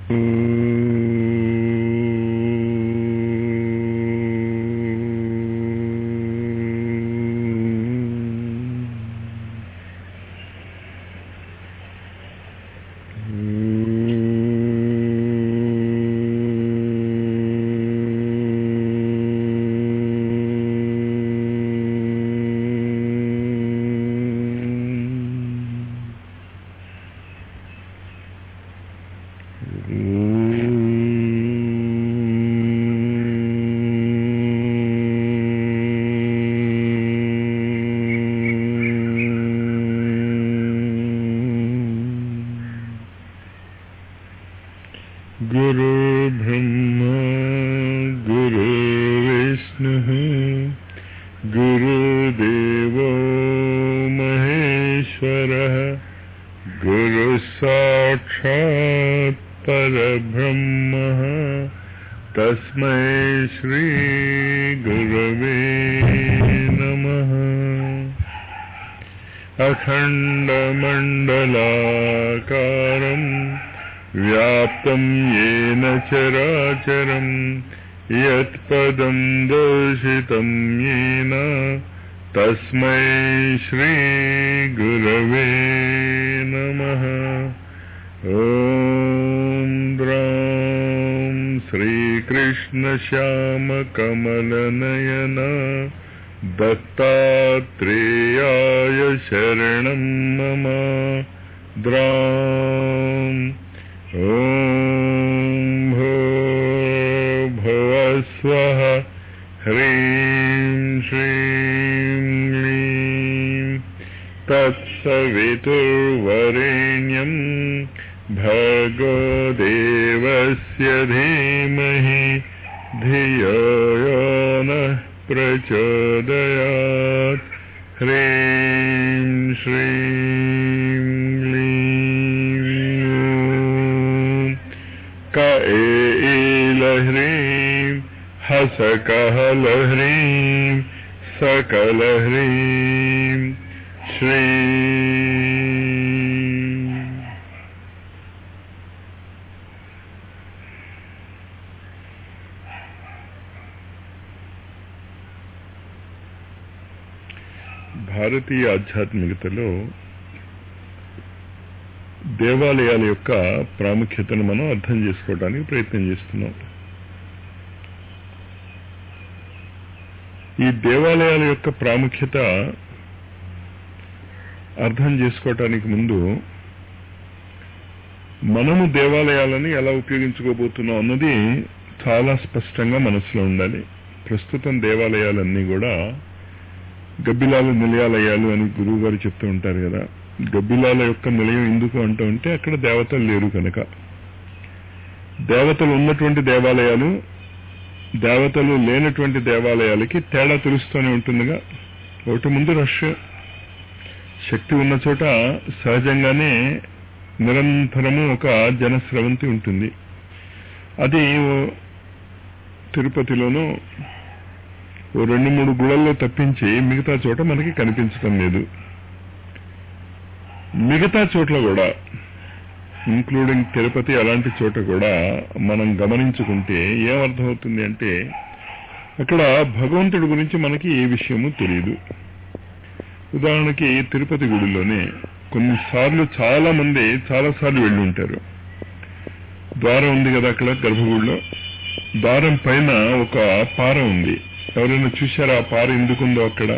गुरुर्ब्रह्मा गुरुर्विष्णुः गुरुदेवो महेश्वरः गुरुसाक्षात् परब्रह्मः तस्मै श्रीगुरवे नमः अखण्डमण्डलाकारम् व्याप्तं येन चराचरम् यत्पदं दर्शितं येन तस्मै श्रीगुरवे नमः ॐ द्रां श्रीकृष्णश्यामकमलनयन दत्तात्रेयाय शरणं मम द्रां ॐ भूर्भुवस्वः ह्रीं श्रीं क्लीं तत्सवितुर्वरेण्यं भर्गो देवस्य धीमहि धियो यो नः प्रचोदयात् ह्रीं श्रीं क्लीं क एलह्रीं हसकहलह्रीं सकलह्रीं श्रीं భారతీయ ఆధ్యాత్మికతలో దేవాలయాల యొక్క ప్రాముఖ్యతను మనం అర్థం చేసుకోవడానికి ప్రయత్నం చేస్తున్నాం ఈ దేవాలయాల యొక్క ప్రాముఖ్యత అర్థం చేసుకోవటానికి ముందు మనము దేవాలయాలని ఎలా ఉపయోగించుకోబోతున్నాం అన్నది చాలా స్పష్టంగా మనసులో ఉండాలి ప్రస్తుతం దేవాలయాలన్నీ కూడా గబ్బిలాలు నిలయాలయాలు అని గురువు గారు చెప్తూ ఉంటారు కదా గబ్బిలాల యొక్క నిలయం ఎందుకు అంటూ ఉంటే అక్కడ దేవతలు లేరు కనుక దేవతలు ఉన్నటువంటి దేవాలయాలు దేవతలు లేనటువంటి దేవాలయాలకి తేడా తెలుస్తూనే ఉంటుందిగా ఒకటి ముందు రష్ శక్తి ఉన్న చోట సహజంగానే నిరంతరము ఒక జనస్రవంతి ఉంటుంది అది తిరుపతిలోనూ ఓ రెండు మూడు గుళ్ళల్లో తప్పించి మిగతా చోట మనకి కనిపించడం లేదు మిగతా చోట్ల కూడా ఇంక్లూడింగ్ తిరుపతి అలాంటి చోట కూడా మనం గమనించుకుంటే ఏమర్థమవుతుంది అంటే అక్కడ భగవంతుడి గురించి మనకి ఏ విషయము తెలియదు ఉదాహరణకి తిరుపతి గుడిలోనే కొన్నిసార్లు చాలా మంది చాలా సార్లు వెళ్ళి ఉంటారు ద్వారం ఉంది కదా అక్కడ గర్భగుడిలో ద్వారం పైన ఒక పార ఉంది ఎవరైనా చూశారా ఆ పార ఎందుకుందో అక్కడ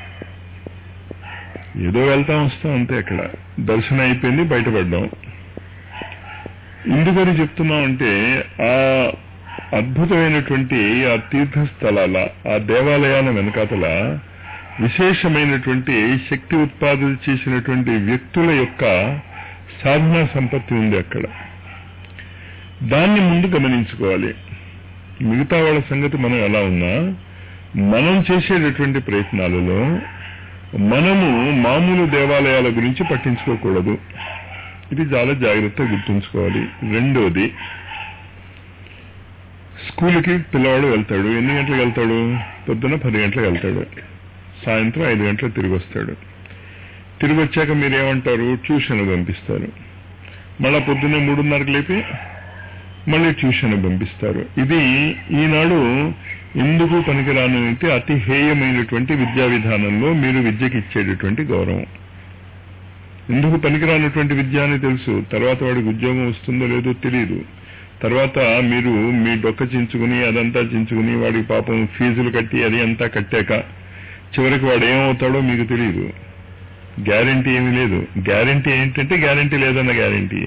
ఏదో వెళ్తాం వస్తాం అంతే అక్కడ దర్శనం అయిపోయింది బయటపడ్డాం ఎందుకని చెప్తున్నాం అంటే ఆ అద్భుతమైనటువంటి ఆ తీర్థస్థలాల ఆ దేవాలయాల వెనకాతల విశేషమైనటువంటి శక్తి ఉత్పాదన చేసినటువంటి వ్యక్తుల యొక్క సాధనా సంపత్తి ఉంది అక్కడ దాన్ని ముందు గమనించుకోవాలి మిగతా వాళ్ళ సంగతి మనం ఎలా ఉన్నా మనం చేసేటటువంటి ప్రయత్నాలలో మనము మామూలు దేవాలయాల గురించి పట్టించుకోకూడదు ఇది చాలా జాగ్రత్తగా గుర్తుంచుకోవాలి రెండోది స్కూల్కి పిల్లవాడు వెళ్తాడు ఎన్ని గంటలకు వెళ్తాడు పొద్దున పది గంటలకు వెళ్తాడు సాయంత్రం ఐదు గంటలకు తిరిగి వస్తాడు తిరిగి వచ్చాక మీరేమంటారు ట్యూషన్ పంపిస్తారు మళ్ళా పొద్దున్నే మూడున్నరకు లేపి మళ్ళీ ట్యూషన్ పంపిస్తారు ఇది ఈనాడు ఎందుకు పనికిరానంటే అతి హేయమైనటువంటి విద్యా విధానంలో మీరు విద్యకి ఇచ్చేటటువంటి గౌరవం ఎందుకు పనికిరానటువంటి విద్య అని తెలుసు తర్వాత వాడికి ఉద్యోగం వస్తుందో లేదో తెలియదు తర్వాత మీరు మీ డొక్క చించుకుని అదంతా చించుకుని వాడికి పాపం ఫీజులు కట్టి అది అంతా కట్టాక చివరికి వాడు ఏమవుతాడో మీకు తెలియదు గ్యారంటీ ఏమీ లేదు గ్యారంటీ ఏంటంటే గ్యారంటీ లేదన్న గ్యారంటీ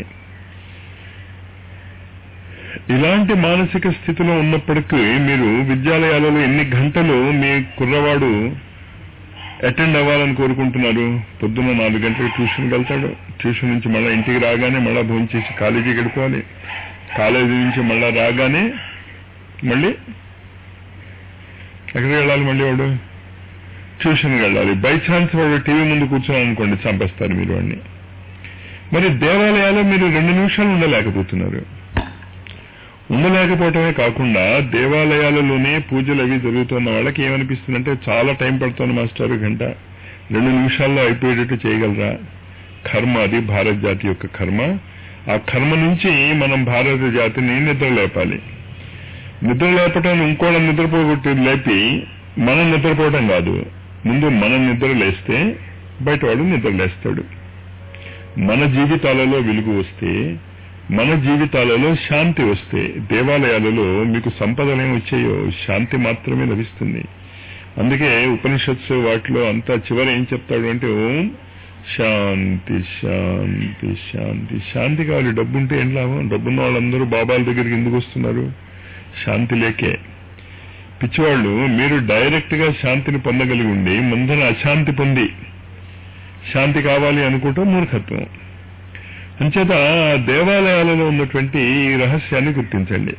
ఇలాంటి మానసిక స్థితిలో ఉన్నప్పటికీ మీరు విద్యాలయాలలో ఎన్ని గంటలు మీ కుర్రవాడు అటెండ్ అవ్వాలని కోరుకుంటున్నారు పొద్దున్న నాలుగు గంటలకు ట్యూషన్కి వెళ్తాడు ట్యూషన్ నుంచి మళ్ళీ ఇంటికి రాగానే మళ్ళీ భోజనం చేసి కాలేజీకి వెళ్ళిపోవాలి కాలేజీ నుంచి మళ్ళీ రాగానే మళ్ళీ ఎక్కడికి వెళ్ళాలి మళ్ళీ వాడు ట్యూషన్కి వెళ్ళాలి బై ఛాన్స్ వాడు టీవీ ముందు కూర్చున్నాను అనుకోండి చంపేస్తారు మీరు వాడిని మరి దేవాలయాల్లో మీరు రెండు నిమిషాలు ఉండలేకపోతున్నారు ఉండలేకపోవటమే కాకుండా దేవాలయాలలోనే పూజలు అవి జరుగుతున్న వాళ్ళకి ఏమనిపిస్తుందంటే చాలా టైం పడుతుంది మాస్టర్ గంట రెండు నిమిషాల్లో అయిపోయేటట్టు చేయగలరా కర్మ అది భారత జాతి యొక్క కర్మ ఆ కర్మ నుంచి మనం భారత జాతిని నిద్ర లేపాలి నిద్ర లేపటం ఇంకోళ్ళ నిద్రపోగొట్టి లేపి మనం నిద్రపోవటం కాదు ముందు మనం నిద్ర లేస్తే బయట వాడు నిద్ర లేస్తాడు మన జీవితాలలో వెలుగు వస్తే మన జీవితాలలో శాంతి వస్తే దేవాలయాలలో మీకు సంపదలేం వచ్చాయో శాంతి మాత్రమే లభిస్తుంది అందుకే ఉపనిషత్సు వాటిలో అంతా చివర ఏం చెప్తాడు అంటే ఓం శాంతి శాంతి శాంతి శాంతి కావాలి డబ్బుంటే ఏం లాభం డబ్బున్న వాళ్ళందరూ బాబాల దగ్గరికి ఎందుకు వస్తున్నారు శాంతి లేకే పిచ్చివాళ్ళు మీరు డైరెక్ట్ గా శాంతిని పొందగలిగి ఉండి ముందర అశాంతి పొంది శాంతి కావాలి అనుకుంటాం మూర్ఖత్వం అంచేత దేవాలయాలలో ఉన్నటువంటి ఈ రహస్యాన్ని గుర్తించండి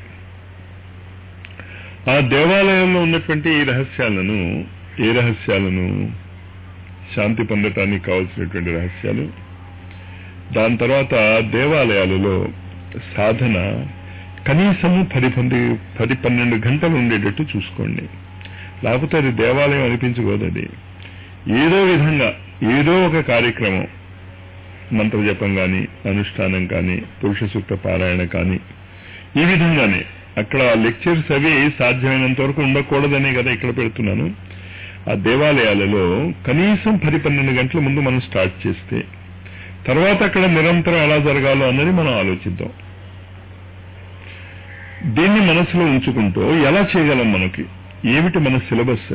ఆ దేవాలయంలో ఉన్నటువంటి ఈ రహస్యాలను ఏ రహస్యాలను శాంతి పొందటానికి కావలసినటువంటి రహస్యాలు దాని తర్వాత దేవాలయాలలో సాధన కనీసము పది పది పది పన్నెండు గంటలు ఉండేటట్టు చూసుకోండి లేకపోతే అది దేవాలయం అనిపించుకోదు అది ఏదో విధంగా ఏదో ఒక కార్యక్రమం మంత్రజపం కానీ అనుష్ఠానం కానీ పురుష సూక్త పారాయణ కానీ ఈ విధంగానే అక్కడ లెక్చర్స్ అవి సాధ్యమైనంత వరకు ఉండకూడదనే కదా ఇక్కడ పెడుతున్నాను ఆ దేవాలయాలలో కనీసం పది పన్నెండు గంటల ముందు మనం స్టార్ట్ చేస్తే తర్వాత అక్కడ నిరంతరం ఎలా జరగాలో అన్నది మనం ఆలోచిద్దాం దీన్ని మనసులో ఉంచుకుంటూ ఎలా చేయగలం మనకి ఏమిటి మన సిలబస్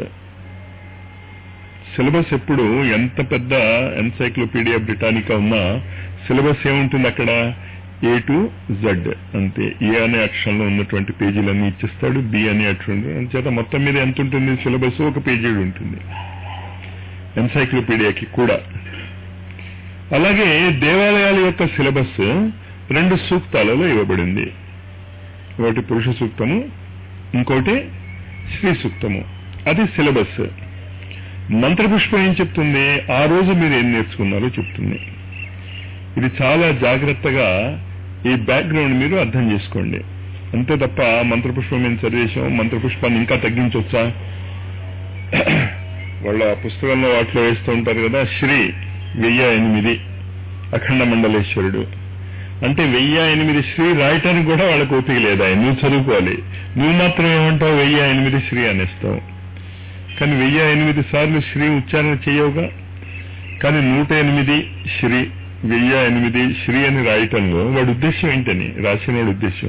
సిలబస్ ఎప్పుడు ఎంత పెద్ద ఎన్సైక్లోపీడియా బ్రిటానికా ఉన్నా సిలబస్ ఏముంటుంది అక్కడ ఏ టు జెడ్ అంతే ఏ అనే అక్షరంలో ఉన్నటువంటి పేజీలన్నీ ఇచ్చిస్తాడు బి అనే అక్షరం అంచేత మొత్తం మీద ఎంత ఉంటుంది సిలబస్ ఒక పేజీ ఉంటుంది ఎన్సైక్లోపీడియాకి కూడా అలాగే దేవాలయాల యొక్క సిలబస్ రెండు సూక్తాలలో ఇవ్వబడింది ఒకటి పురుష సూక్తము ఇంకోటి శ్రీ సూక్తము అది సిలబస్ మంత్రపుష్పం ఏం చెప్తుంది ఆ రోజు మీరు ఏం నేర్చుకున్నారో చెప్తుంది ఇది చాలా జాగ్రత్తగా ఈ బ్యాక్గ్రౌండ్ మీరు అర్థం చేసుకోండి అంతే తప్ప మంత్రపుష్పం మేము చదివేశాం మంత్రపుష్పాన్ని ఇంకా తగ్గించవచ్చా వాళ్ళ పుస్తకంలో వాటిలో వేస్తూ ఉంటారు కదా శ్రీ వెయ్యి ఎనిమిది అఖండ మండలేశ్వరుడు అంటే వెయ్యి ఎనిమిది శ్రీ రాయటానికి కూడా వాళ్ళకి ఓపిక లేదా నువ్వు చదువుకోవాలి నువ్వు మాత్రం ఏమంటావు వెయ్యి ఎనిమిది శ్రీ అనేస్తావు కానీ వెయ్యి ఎనిమిది సార్లు శ్రీ ఉచ్చారణ చేయవుగా కానీ నూట ఎనిమిది శ్రీ వెయ్యి ఎనిమిది శ్రీ అని రాయటంలో వాడి ఉద్దేశం ఏంటని రాసిన వాడి ఉద్దేశం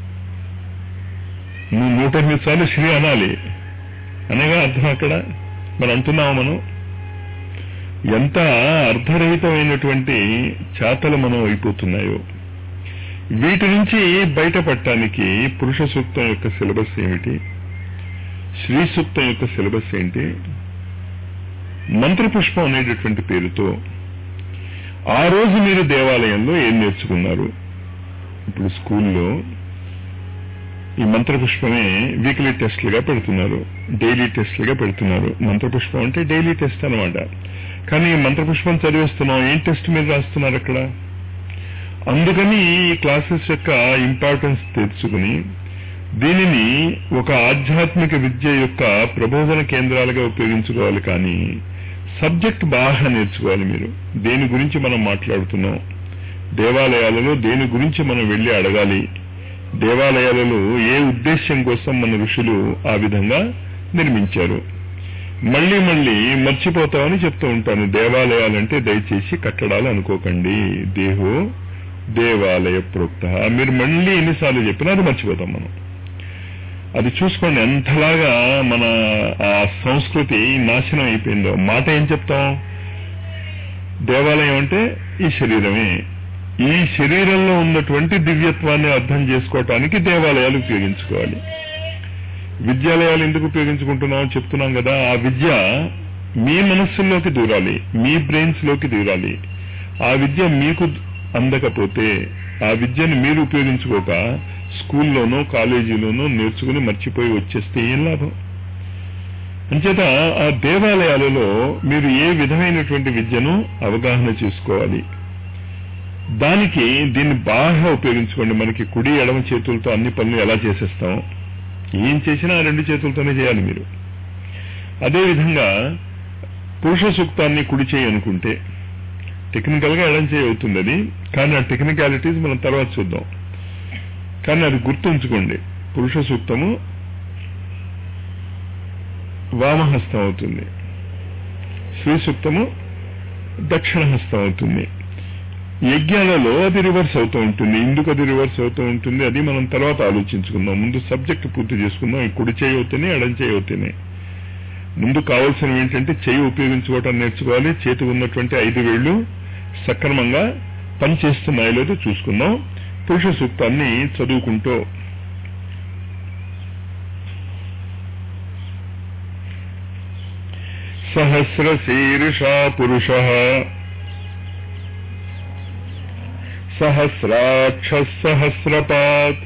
నువ్వు నూట ఎనిమిది సార్లు శ్రీ అనాలి అనగా అర్థం అక్కడ మరి అంటున్నాము మనం ఎంత అర్ధరహితమైనటువంటి చేతలు మనం అయిపోతున్నాయో వీటి నుంచి బయటపడటానికి పురుష సూక్తం యొక్క సిలబస్ ఏమిటి శ్రీ సూక్తం యొక్క సిలబస్ ఏంటి మంత్రపుష్పం అనేటటువంటి పేరుతో ఆ రోజు మీరు దేవాలయంలో ఏం నేర్చుకున్నారు ఇప్పుడు స్కూల్లో ఈ మంత్రపుష్పమే వీక్లీ టెస్ట్లుగా పెడుతున్నారు డైలీ టెస్ట్లుగా పెడుతున్నారు మంత్రపుష్పం అంటే డైలీ టెస్ట్ అనమాట కానీ ఈ మంత్రపుష్పం చదివేస్తున్నాం ఏం టెస్ట్ మీరు రాస్తున్నారు అక్కడ అందుకని ఈ క్లాసెస్ యొక్క ఇంపార్టెన్స్ తెలుసుకుని దీనిని ఒక ఆధ్యాత్మిక విద్య యొక్క ప్రబోధన కేంద్రాలుగా ఉపయోగించుకోవాలి కానీ సబ్జెక్ట్ బాగా నేర్చుకోవాలి మీరు దేని గురించి మనం మాట్లాడుతున్నాం దేవాలయాలలో దేని గురించి మనం వెళ్లి అడగాలి దేవాలయాలలో ఏ ఉద్దేశ్యం కోసం మన ఋషులు ఆ విధంగా నిర్మించారు మళ్ళీ మళ్ళీ మర్చిపోతామని చెప్తూ ఉంటాను దేవాలయాలంటే దయచేసి కట్టడాలు అనుకోకండి దేహో దేవాలయ ప్రోక్త మీరు మళ్ళీ ఎన్నిసార్లు చెప్పినా అది మర్చిపోతాం మనం అది చూసుకోండి ఎంతలాగా మన ఆ సంస్కృతి నాశనం అయిపోయిందో మాట ఏం చెప్తాం దేవాలయం అంటే ఈ శరీరమే ఈ శరీరంలో ఉన్నటువంటి దివ్యత్వాన్ని అర్థం చేసుకోవటానికి దేవాలయాలు ఉపయోగించుకోవాలి విద్యాలయాలు ఎందుకు ఉపయోగించుకుంటున్నామో చెప్తున్నాం కదా ఆ విద్య మీ మనస్సుల్లోకి దూరాలి మీ బ్రెయిన్స్ లోకి దూరాలి ఆ విద్య మీకు అందకపోతే ఆ విద్యను మీరు ఉపయోగించుకోక స్కూల్లోనో కాలేజీలోనో నేర్చుకుని మర్చిపోయి వచ్చేస్తే ఏం లాభం అంచేత ఆ దేవాలయాలలో మీరు ఏ విధమైనటువంటి విద్యను అవగాహన చేసుకోవాలి దానికి దీన్ని బాగా ఉపయోగించుకోండి మనకి కుడి ఎడమ చేతులతో అన్ని పనులు ఎలా చేసేస్తాం ఏం చేసినా ఆ రెండు చేతులతోనే చేయాలి మీరు అదేవిధంగా పురుష సూక్తాన్ని కుడి చేయి అనుకుంటే టెక్నికల్ గా ఎడం చేయి అవుతుంది అది కానీ ఆ టెక్నికాలిటీస్ మనం తర్వాత చూద్దాం కానీ అది గుర్తుంచుకోండి పురుష సూక్తము వామహస్తం అవుతుంది శ్రీ సూక్తము దక్షిణ హస్తం అవుతుంది యజ్ఞాలలో అది రివర్స్ అవుతూ ఉంటుంది ఎందుకు అది రివర్స్ అవుతూ ఉంటుంది అది మనం తర్వాత ఆలోచించుకుందాం ముందు సబ్జెక్ట్ పూర్తి చేసుకుందాం ఈ కుడి చేయి అవుతేనే ఎడం చేయి అవుతేనే ముందు కావాల్సినవి ఏంటంటే చేయి ఉపయోగించుకోవటం నేర్చుకోవాలి చేతి ఉన్నటువంటి ఐదు వేళ్లు సక్రమంగా పనిచేస్తున్నాయో లేదో చూసుకుందాం పురుష సూక్తాన్ని చదువుకుంటూ సహస్రశీర్షా పురుష సహస్రాక్ష సహస్రపాత్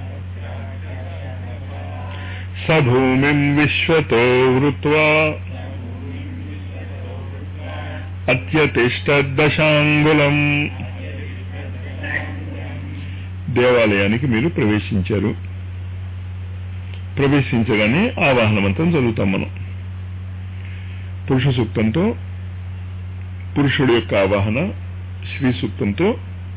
స భూమిం విశ్వతో వృత్వా అత్యతిష్టదశాంగులం దేవాలయానికి మీరు ప్రవేశించారు ప్రవేశించగానే ఆవాహన మంత్రం చదువుతాం మనం పురుష సూక్తంతో పురుషుడి యొక్క ఆవాహన శ్రీ సూక్తంతో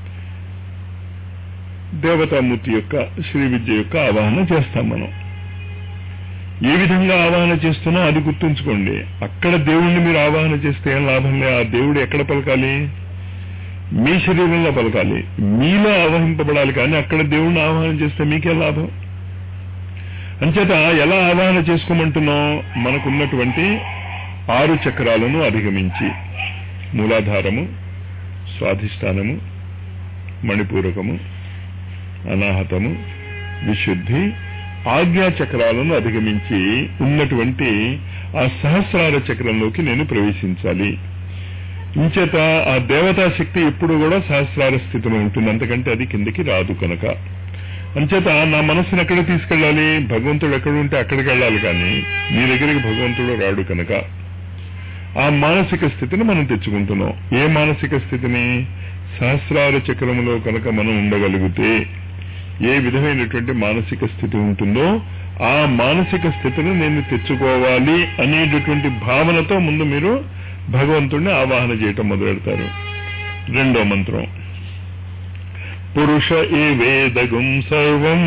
దేవతామూర్తి యొక్క శ్రీ విద్య యొక్క ఆవాహన చేస్తాం మనం ఏ విధంగా ఆవాహన చేస్తున్నా అది గుర్తుంచుకోండి అక్కడ దేవుణ్ణి మీరు ఆవాహన చేస్తే ఏం లాభం లే ఆ దేవుడు ఎక్కడ పలకాలి మీ శరీరంలో పలకాలి మీలో ఆవాహింపబడాలి కానీ అక్కడ దేవుణ్ణి ఆవాహన చేస్తే మీకే లాభం అంచేత ఎలా ఆవాహన చేసుకోమంటున్నాం మనకున్నటువంటి ఆరు చక్రాలను అధిగమించి మూలాధారము స్వాధిష్టానము మణిపూరకము అనాహతము విశుద్ధి ఆజ్ఞా చక్రాలను అధిగమించి ఉన్నటువంటి ఆ సహస్రార చక్రంలోకి నేను ప్రవేశించాలి ఇంచేత ఆ దేవతా శక్తి ఎప్పుడు కూడా సహస్రార స్థితిలో ఉంటుంది అంతకంటే అది కిందకి రాదు కనుక అంచేత నా మనస్సును ఎక్కడ తీసుకెళ్ళాలి భగవంతుడు ఎక్కడ ఉంటే అక్కడికి వెళ్ళాలి కానీ మీ దగ్గరికి భగవంతుడు రాడు కనుక ఆ మానసిక స్థితిని మనం తెచ్చుకుంటున్నాం ఏ మానసిక స్థితిని సహస్రార చక్రములో కనుక మనం ఉండగలిగితే ఏ విధమైనటువంటి మానసిక స్థితి ఉంటుందో ఆ మానసిక స్థితిని నేను తెచ్చుకోవాలి అనేటటువంటి భావనతో ముందు మీరు భగవంతుడిని ఆవాహన చేయటం మొదలెడతారు రెండో మంత్రం పురుష ఏ వేదగుం సర్వం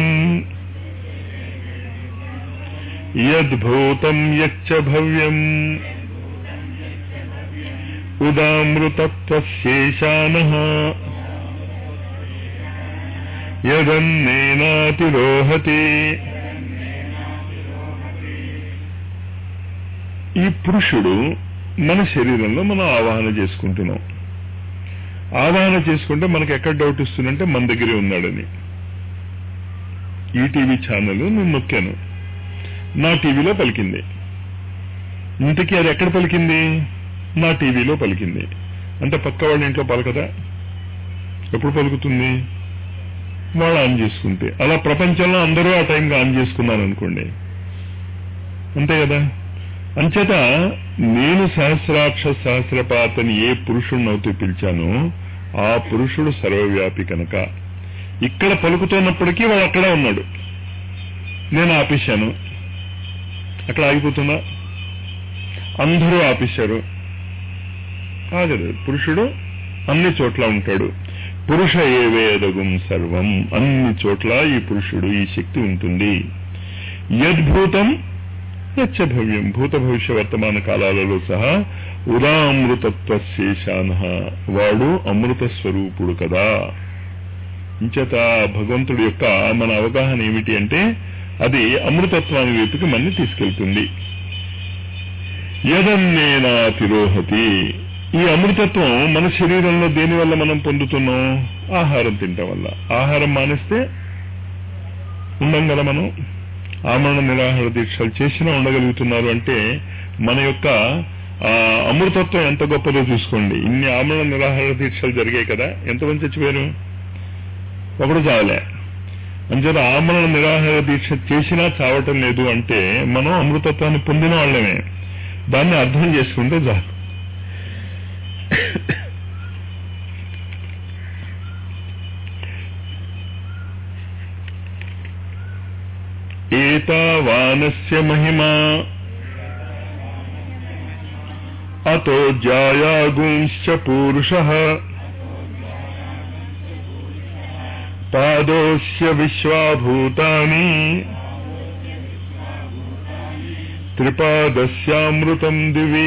యద్భూతం యచ్చ భవ్యం ఉదామృతత్వశేషాన యదన్నేనాతిరోహతి ఈ పురుషుడు మన శరీరంలో మనం ఆవాహన చేసుకుంటున్నాం ఆవాహన చేసుకుంటే మనకు ఎక్కడ డౌట్ ఇస్తుందంటే మన దగ్గరే ఉన్నాడని ఈ టీవీ ఛానల్ నేను నొక్కాను నా టీవీలో పలికింది ఇంతకీ అది ఎక్కడ పలికింది నా టీవీలో పలికింది అంటే పక్క వాళ్ళ ఇంట్లో పలకదా ఎప్పుడు పలుకుతుంది వాళ్ళు ఆన్ చేసుకుంటే అలా ప్రపంచంలో అందరూ ఆ టైంకి ఆన్ చేసుకున్నారు అనుకోండి అంతే కదా అంచేత నేను సహస్రాక్ష సహస్రపాతని ఏ పురుషుడినవుతూ పిలిచానో ఆ పురుషుడు సర్వవ్యాపి కనుక ఇక్కడ పలుకుతున్నప్పటికీ వాడు అక్కడే ఉన్నాడు నేను ఆపేశాను అక్కడ ఆగిపోతున్నా అందరూ ఆపేశారు ఆగదు పురుషుడు అన్ని చోట్ల ఉంటాడు పురుష ఏవేదగుం సర్వం అన్ని చోట్ల ఈ పురుషుడు ఈ శక్తి ఉంటుంది యద్భూతం యచ్చభవ్యం భూత భవిష్య వర్తమాన కాలాలలో సహా ఉదామృతత్వ శేషాన వాడు అమృత స్వరూపుడు కదా ఇంచేత భగవంతుడి యొక్క మన అవగాహన ఏమిటి అంటే అది అమృతత్వాన్ని వైపుకి మనని తీసుకెళ్తుంది యదన్నేనా తిరోహతి ఈ అమృతత్వం మన శరీరంలో దేని వల్ల మనం పొందుతున్నాం ఆహారం తినటం వల్ల ఆహారం మానేస్తే ఉండం కదా మనం ఆమరణ నిరాహార దీక్షలు చేసినా ఉండగలుగుతున్నారు అంటే మన యొక్క ఆ, అమృతత్వం ఎంత గొప్పదో చూసుకోండి ఇన్ని ఆమరణ నిరాహార దీక్షలు జరిగాయి కదా ఎంతమంది చచ్చిపోయారు ఒకడు చావలే అంచేత ఆమరణ నిరాహార దీక్ష చేసినా చావటం లేదు అంటే మనం అమృతత్వాన్ని పొందిన వాళ్ళమే దాన్ని అర్థం చేసుకుంటే చాలు ఏతావానస్య మహిమా అతో జాయాగుంశ్చ పూరుష పాదోస్య విశ్వాభూతాని త్రిపాదస్యామృతం దివి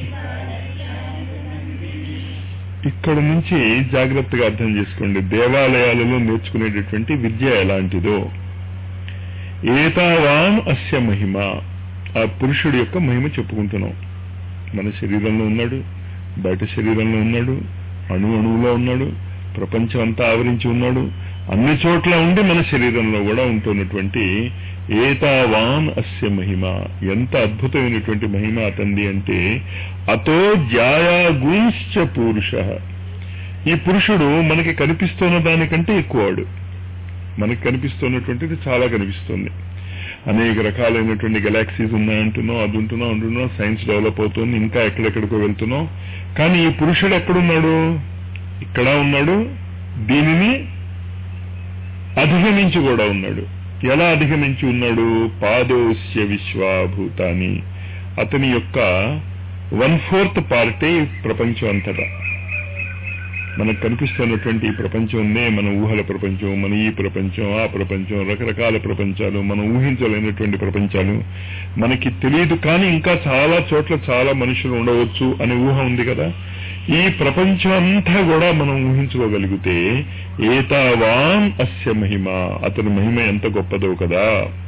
ఇక్కడ నుంచి జాగ్రత్తగా అర్థం చేసుకోండి దేవాలయాలలో నేర్చుకునేటటువంటి విద్య ఎలాంటిదో ఏతావాన్ అస్య మహిమ ఆ పురుషుడి యొక్క మహిమ చెప్పుకుంటున్నాం మన శరీరంలో ఉన్నాడు బయట శరీరంలో ఉన్నాడు అణు అణువులో ఉన్నాడు ప్రపంచం అంతా ఆవరించి ఉన్నాడు అన్ని చోట్ల ఉండి మన శరీరంలో కూడా ఉంటున్నటువంటి ఏతావాన్ అస్య మహిమ ఎంత అద్భుతమైనటువంటి మహిమ అతంది అంటే అతో జాయాగుంశ్చ పురుష ఈ పురుషుడు మనకి కనిపిస్తున్న దానికంటే ఎక్కువవాడు మనకి కనిపిస్తున్నటువంటిది చాలా కనిపిస్తుంది అనేక రకాలైనటువంటి గెలాక్సీస్ ఉన్నాయంటున్నాం అది ఉంటున్నాం అంటున్నాం సైన్స్ డెవలప్ అవుతుంది ఇంకా ఎక్కడెక్కడికో వెళ్తున్నాం కానీ ఈ పురుషుడు ఎక్కడున్నాడు ఇక్కడ ఉన్నాడు దీనిని అధిగమించి కూడా ఉన్నాడు ఎలా అధిగమించి ఉన్నాడు పాదోస్య విశ్వాభూతాన్ని అతని యొక్క వన్ ఫోర్త్ పార్టే ఈ ప్రపంచం అంతటా మనకు కనిపిస్తున్నటువంటి ఈ ప్రపంచం ఉందే మన ఊహల ప్రపంచం మన ఈ ప్రపంచం ఆ ప్రపంచం రకరకాల ప్రపంచాలు మనం ఊహించలేనటువంటి ప్రపంచాలు మనకి తెలియదు కానీ ఇంకా చాలా చోట్ల చాలా మనుషులు ఉండవచ్చు అనే ఊహ ఉంది కదా ఈ ప్రపంచం అంతా కూడా మనం ఊహించుకోగలిగితే ఏతావాన్ అస్య మహిమ అతని మహిమ ఎంత గొప్పదో కదా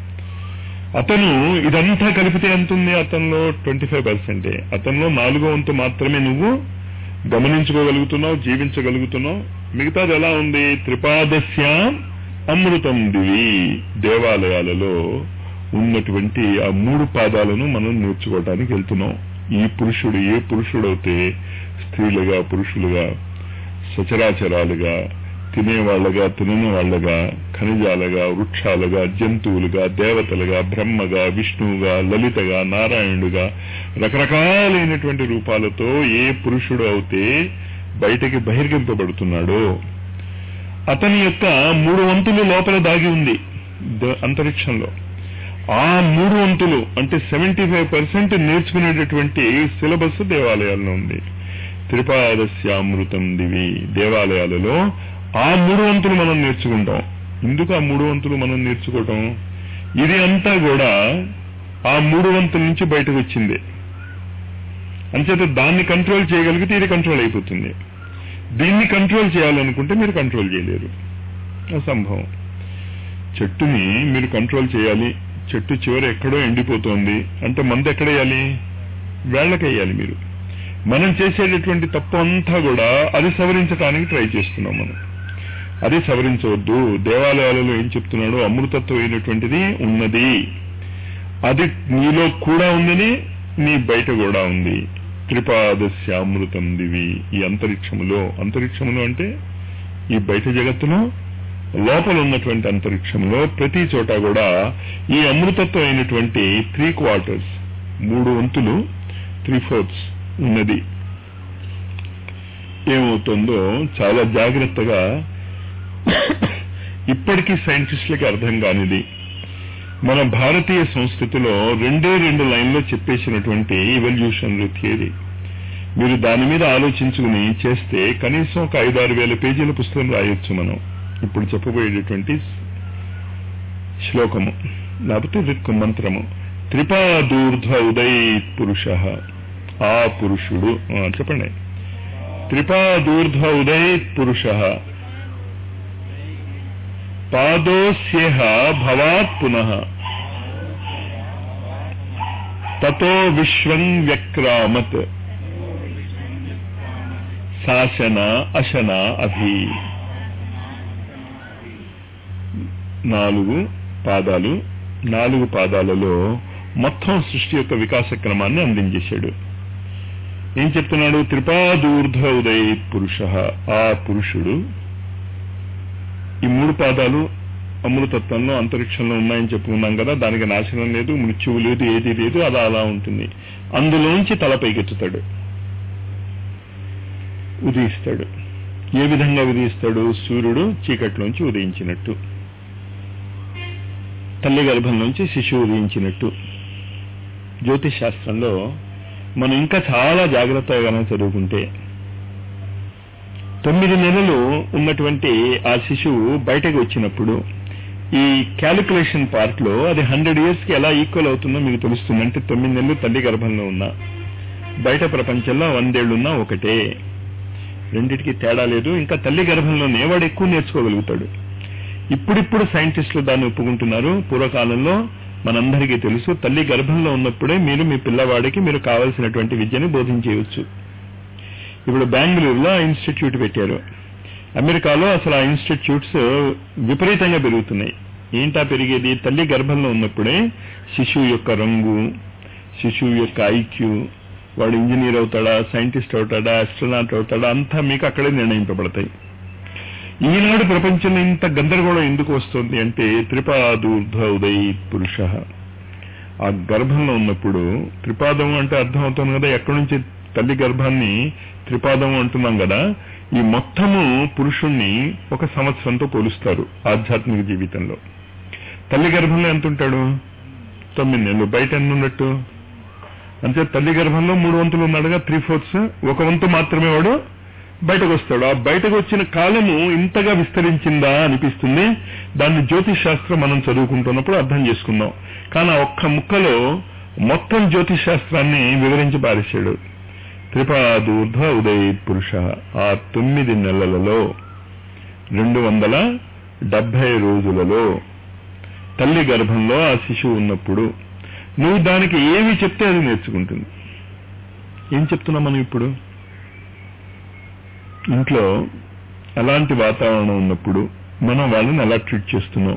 అతను ఇదంతా కలిపితే ఎంత ఉంది అతనిలో ట్వంటీ ఫైవ్ పర్సెంటే అతనిలో నాలుగో వంతు మాత్రమే నువ్వు గమనించుకోగలుగుతున్నావు జీవించగలుగుతున్నావు మిగతాది ఎలా ఉంది త్రిపాదస్య అమృతం దివి దేవాలయాలలో ఉన్నటువంటి ఆ మూడు పాదాలను మనం నేర్చుకోవటానికి వెళ్తున్నాం ఈ పురుషుడు ఏ పురుషుడైతే స్త్రీలుగా పురుషులుగా సచరాచరాలుగా తినేవాళ్లగా తినని వాళ్ళగా ఖనిజాలుగా వృక్షాలుగా జంతువులుగా దేవతలుగా బ్రహ్మగా విష్ణువుగా లలితగా నారాయణుడుగా రకరకాలైనటువంటి రూపాలతో ఏ పురుషుడు అయితే బయటకి బహిర్గంపబడుతున్నాడో అతని యొక్క మూడు వంతులు లోపల దాగి ఉంది ద- అంతరిక్షంలో ఆ మూడు వంతులు అంటే సెవెంటీ ఫైవ్ పర్సెంట్ నేర్చుకునేటటువంటి సిలబస్ దేవాలయాల్లో ఉంది త్రిపాదస్యామృతం దివి దేవాలయాలలో ఆ మూడు వంతులు మనం నేర్చుకుంటాం ఎందుకు ఆ మూడు వంతులు మనం నేర్చుకోవటం ఇది అంతా కూడా ఆ మూడు వంతుల నుంచి బయటకు వచ్చింది అంచేత దాన్ని కంట్రోల్ చేయగలిగితే ఇది కంట్రోల్ అయిపోతుంది దీన్ని కంట్రోల్ చేయాలనుకుంటే మీరు కంట్రోల్ చేయలేరు అసంభవం చెట్టుని మీరు కంట్రోల్ చేయాలి చెట్టు చివర ఎక్కడో ఎండిపోతోంది అంటే మందు ఎక్కడేయాలి వేళ్లకేయాలి మీరు మనం చేసేటటువంటి తప్పు అంతా కూడా అది సవరించడానికి ట్రై చేస్తున్నాం మనం అది సవరించవద్దు దేవాలయాలలో ఏం చెప్తున్నాడు అమృతత్వం అయినటువంటిది ఉన్నది అది నీలో కూడా ఉందని నీ బయట కూడా ఉంది త్రిపాదస్య అమృతం దివి ఈ అంతరిక్షములో అంతరిక్షములో అంటే ఈ బయట జగత్తులో లోపల ఉన్నటువంటి అంతరిక్షంలో ప్రతి చోట కూడా ఈ అమృతత్వం అయినటువంటి త్రీ క్వార్టర్స్ మూడు వంతులు త్రీ ఫోర్త్స్ ఉన్నది ఏమవుతుందో చాలా జాగ్రత్తగా ఇప్పటికీ సైంటిస్టులకి అర్థం కానిది మన భారతీయ సంస్కృతిలో రెండే రెండు లైన్లో చెప్పేసినటువంటి ఇవల్యూషనరీ థియరీ మీరు దాని మీద ఆలోచించుకుని చేస్తే కనీసం ఒక ఐదు ఆరు వేల పేజీల పుస్తకం రాయొచ్చు మనం ఇప్పుడు చెప్పబోయేటటువంటి శ్లోకము లేకపోతే రిక్ మంత్రము త్రిపాదూర్ధ్వ ఉదయ్ పురుష ఆ పురుషుడు ఆ, చెప్పండి త్రిపాదూర్ధ్వ ఉదయ్ పురుష పాదోస్యేహ భవాత్ పునః తతో విశ్వం వ్యక్రామత్ శాసన అశన అభి నాలుగు పాదాలు నాలుగు పాదాలలో మొత్తం సృష్టి యొక్క వికాస క్రమాన్ని అందించేశాడు ఏం చెప్తున్నాడు త్రిపాదూర్ధ ఉదయ పురుష ఆ పురుషుడు ఈ మూడు పాదాలు అమృతత్వంలో అంతరిక్షంలో ఉన్నాయని చెప్పుకున్నాం కదా దానికి నాశనం లేదు మృత్యువు లేదు ఏది లేదు అది అలా ఉంటుంది అందులోంచి తల పైకెత్తుతాడు ఉదయిస్తాడు ఏ విధంగా ఉదయిస్తాడు సూర్యుడు చీకట్లోంచి ఉదయించినట్టు తల్లి గర్భంలోంచి శిశువు ఉదయించినట్టు జ్యోతిష్ శాస్త్రంలో మనం ఇంకా చాలా జాగ్రత్తగా చదువుకుంటే తొమ్మిది నెలలు ఉన్నటువంటి ఆ శిశువు బయటకు వచ్చినప్పుడు ఈ క్యాలిక్యులేషన్ పార్ట్ లో అది హండ్రెడ్ ఇయర్స్ కి ఎలా ఈక్వల్ అవుతుందో మీకు తెలుస్తుంది అంటే తొమ్మిది నెలలు తల్లి గర్భంలో ఉన్నా బయట ప్రపంచంలో వందేళ్లున్నా ఒకటే రెండిటికి తేడా లేదు ఇంకా తల్లి గర్భంలోనే వాడు ఎక్కువ నేర్చుకోగలుగుతాడు ఇప్పుడిప్పుడు సైంటిస్టులు దాన్ని ఒప్పుకుంటున్నారు పూర్వకాలంలో మనందరికీ తెలుసు తల్లి గర్భంలో ఉన్నప్పుడే మీరు మీ పిల్లవాడికి మీరు కావలసినటువంటి విద్యని బోధించేయవచ్చు ఇప్పుడు బెంగళూరులో ఆ ఇన్స్టిట్యూట్ పెట్టారు అమెరికాలో అసలు ఆ ఇన్స్టిట్యూట్స్ విపరీతంగా పెరుగుతున్నాయి ఏంటా పెరిగేది తల్లి గర్భంలో ఉన్నప్పుడే శిశువు యొక్క రంగు శిశువు యొక్క ఐక్యూ వాడు ఇంజనీర్ అవుతాడా సైంటిస్ట్ అవుతాడా ఆస్ట్రోనాట్ అవుతాడా అంతా మీకు అక్కడే నిర్ణయింపబడతాయి ఈనాడు ప్రపంచంలో ఇంత గందరగోళం ఎందుకు వస్తుంది అంటే త్రిపాదూర్ధ ఉదయ్ పురుష ఆ గర్భంలో ఉన్నప్పుడు త్రిపాదం అంటే అర్థం అవుతుంది కదా ఎక్కడి నుంచి తల్లి గర్భాన్ని త్రిపాదం అంటున్నాం కదా ఈ మొత్తము పురుషుణ్ణి ఒక సంవత్సరంతో పోలుస్తారు ఆధ్యాత్మిక జీవితంలో తల్లి గర్భంలో ఎంత ఉంటాడు తొమ్మిది నెలలు బయట ఎన్ని ఉన్నట్టు అంటే తల్లి గర్భంలో మూడు వంతులు ఉన్నాడుగా త్రీ ఫోర్త్స్ ఒక వంతు మాత్రమే వాడు బయటకు వస్తాడు ఆ బయటకు వచ్చిన కాలము ఇంతగా విస్తరించిందా అనిపిస్తుంది దాన్ని జ్యోతిష్ శాస్త్రం మనం చదువుకుంటున్నప్పుడు అర్థం చేసుకుందాం కానీ ఆ ఒక్క ముక్కలో మొత్తం జ్యోతిష్ శాస్త్రాన్ని వివరించి పారేశాడు త్రిపాదూర్ధ ఉదయ పురుష ఆ తొమ్మిది నెలలలో రెండు వందల డెబ్బై రోజులలో తల్లి గర్భంలో ఆ శిశువు ఉన్నప్పుడు నువ్వు దానికి ఏమి చెప్తే అది నేర్చుకుంటుంది ఏం చెప్తున్నాం మనం ఇప్పుడు ఇంట్లో అలాంటి వాతావరణం ఉన్నప్పుడు మనం వాళ్ళని ఎలా ట్రీట్ చేస్తున్నాం